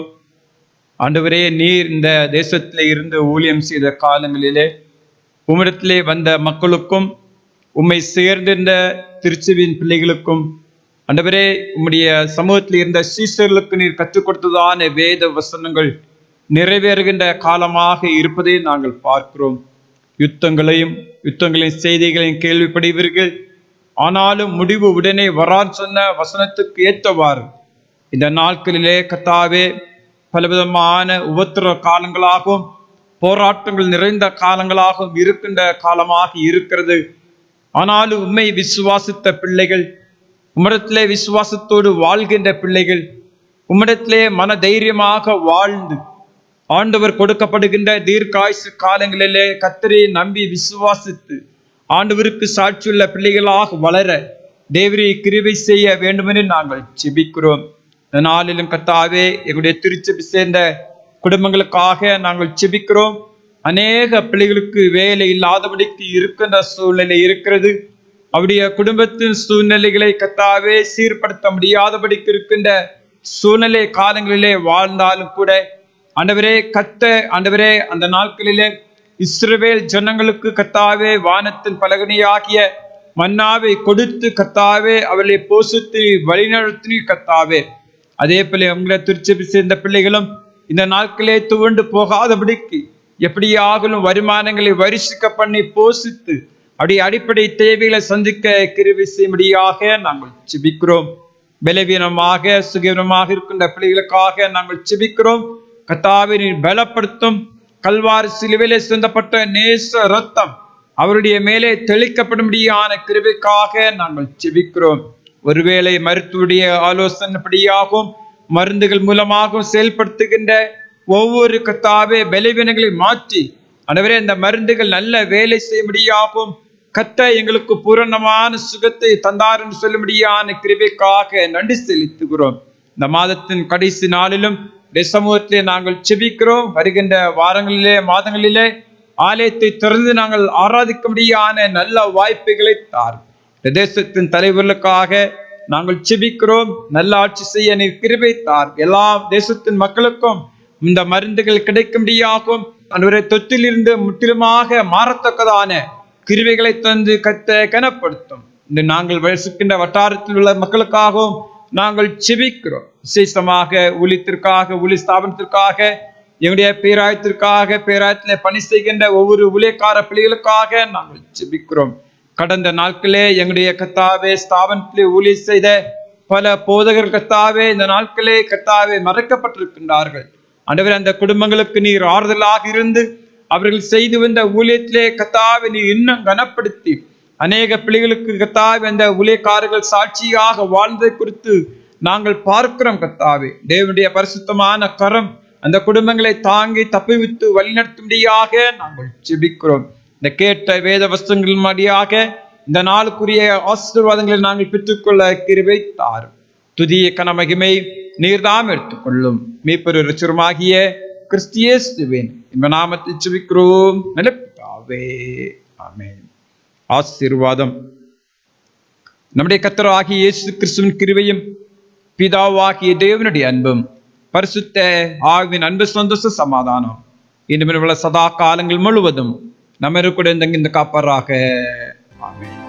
Speaker 1: ஆண்டவரே நீர் இந்த தேசத்திலே இருந்து ஊழியம் செய்த காலங்களிலே உம்மிடத்திலே வந்த மக்களுக்கும் உம்மை சேர்ந்திருந்த திருச்சுவின் பிள்ளைகளுக்கும் ஆண்டவரே உம்முடைய சமூகத்தில் இருந்த சீசர்களுக்கு நீர் கற்றுக் கொடுத்ததான வேத வசனங்கள் நிறைவேறுகின்ற காலமாக இருப்பதை நாங்கள் பார்க்கிறோம் யுத்தங்களையும் யுத்தங்களின் செய்திகளையும் கேள்விப்படுவீர்கள் ஆனாலும் முடிவு உடனே வரான் சொன்ன வசனத்துக்கு ஏற்றவாறு இந்த நாட்களிலே கத்தாவே பலவிதமான உபத்திர காலங்களாகவும் போராட்டங்கள் நிறைந்த காலங்களாகவும் இருக்கின்ற காலமாக இருக்கிறது ஆனாலும் உண்மை விசுவாசித்த பிள்ளைகள் உம்மிடத்திலே விசுவாசத்தோடு வாழ்கின்ற பிள்ளைகள் உம்மிடத்திலே மன தைரியமாக வாழ்ந்து ஆண்டவர் கொடுக்கப்படுகின்ற தீர்க்காயுசு காலங்களிலே கத்தரை நம்பி விசுவாசித்து ஆண்டவருக்கு சாட்சியுள்ள பிள்ளைகளாக வளர தேவரை கிருபை செய்ய வேண்டுமென்று நாங்கள் செபிக்கிறோம் இந்த நாளிலும் கத்தாவே எங்களுடைய திருச்சபை சேர்ந்த குடும்பங்களுக்காக நாங்கள் செபிக்கிறோம் அநேக பிள்ளைகளுக்கு வேலை இல்லாதபடிக்கு இருக்கின்ற சூழ்நிலை இருக்கிறது அவருடைய குடும்பத்தின் சூழ்நிலைகளை கத்தாவே சீர்படுத்த முடியாதபடிக்கு இருக்கின்ற சூழ்நிலை காலங்களிலே வாழ்ந்தாலும் கூட ஆண்டவரே கத்த ஆண்டவரே அந்த நாட்களிலே இஸ்ரவேல் ஜனங்களுக்கு கத்தாவே வானத்தின் பலகனியாகிய மன்னாவை கொடுத்து கத்தாவே அவளை போஷித்து வழிநடத்தி கத்தாவே அதே போல உங்களை திருச்சபை சேர்ந்த பிள்ளைகளும் இந்த நாட்களே துவண்டு போகாதபடிக்கு எப்படியாகலும் வருமானங்களை வரிசிக்க பண்ணி போஷித்து அப்படி அடிப்படை தேவைகளை சந்திக்க கிருவி செய்யும்படியாக நாங்கள் செபிக்கிறோம் பலவீனமாக சுகவீனமாக இருக்கின்ற பிள்ளைகளுக்காக நாங்கள் செபிக்கிறோம் கத்தாவினை பலப்படுத்தும் கல்வாரி சிலுவிலே சிந்தப்பட்ட நேச ரத்தம் அவருடைய மேலே தெளிக்கப்படும்படியான கிருபைக்காக நாங்கள் செபிக்கிறோம் ஒருவேளை மருத்துவடைய ஆலோசனைப்படியாகவும் மருந்துகள் மூலமாகவும் செயல்படுத்துகின்ற ஒவ்வொரு கத்தாவே பலவீனங்களை மாற்றி அனைவரே இந்த மருந்துகள் நல்ல வேலை செய்யும்படியாகவும் கத்த எங்களுக்கு பூரணமான சுகத்தை தந்தார் என்று சொல்லும்படியான கிருபைக்காக நன்றி செலுத்துகிறோம் இந்த மாதத்தின் கடைசி நாளிலும் இந்த சமூகத்திலே நாங்கள் செபிக்கிறோம் வருகின்ற வாரங்களிலே மாதங்களிலே ஆலயத்தை திறந்து நாங்கள் ஆராதிக்கும்படியான நல்ல வாய்ப்புகளை தார் இந்த தேசத்தின் தலைவர்களுக்காக நாங்கள் செபிக்கிறோம் நல்ல ஆட்சி செய்ய நீர் கிருபை தார் எல்லா தேசத்தின் மக்களுக்கும் இந்த மருந்துகள் கிடைக்கும்படியாகும் அன்றைய தொற்றிலிருந்து முற்றிலுமாக மாறத்தக்கதான கிருவைகளை தந்து கத்த கனப்படுத்தும் இந்த நாங்கள் வசிக்கின்ற வட்டாரத்தில் உள்ள மக்களுக்காகவும் நாங்கள் செபிக்கிறோம் விசேஷமாக ஊழியத்திற்காக ஊழிய ஸ்தாபனத்திற்காக எங்களுடைய பேராயத்திற்காக பேராயத்தில் பணி செய்கின்ற ஒவ்வொரு ஊழியக்கார பிள்ளைகளுக்காக நாங்கள் செபிக்கிறோம் கடந்த நாட்களே எங்களுடைய கத்தாவே ஸ்தாபனத்திலே ஊழிய செய்த பல போதகர் கத்தாவே இந்த நாட்களே கத்தாவே மறைக்கப்பட்டிருக்கின்றார்கள் ஆண்டவர் அந்த குடும்பங்களுக்கு நீர் ஆறுதலாக இருந்து அவர்கள் செய்து வந்த ஊழியத்திலே கத்தாவை நீ இன்னும் கனப்படுத்தி அநேக பிள்ளைகளுக்கு கத்தாவை அந்த ஊழியக்காரர்கள் சாட்சியாக வாழ்ந்ததை குறித்து நாங்கள் பார்க்கிறோம் கத்தாவே தேவனுடைய பரிசுத்தமான கரம் அந்த குடும்பங்களை தாங்கி தப்பிவித்து வழிநடத்தும்படியாக நாங்கள் ஜெபிக்கிறோம் இந்த கேட்ட வேத வஸ்தங்களின் மடியாக இந்த நாளுக்குரிய ஆசீர்வாதங்களை நாங்கள் பெற்றுக்கொள்ள கிருபை தாரும் துதிய கனமகிமை நீர்தாம் எடுத்துக்கொள்ளும் மீப்பெரு ரிச்சுருமாகிய கிறிஸ்தியேசுவின் இந்த நாமத்தில் ஜெபிக்கிறோம் நிலப்பிதாவே ஆமென் ஆசீர்வாதம் நம்முடைய கத்தராகிய இயேசு கிறிஸ்துவின் கிருபையும் பிதாவாகிய தேவனுடைய அன்பும் பரிசுத்த ஆவின் அன்பு சந்தோஷ சமாதானம் இனிமேல் உள்ள சதா காலங்கள் முழுவதும் நம்ம கூட இந்த காப்பராக ஆமென்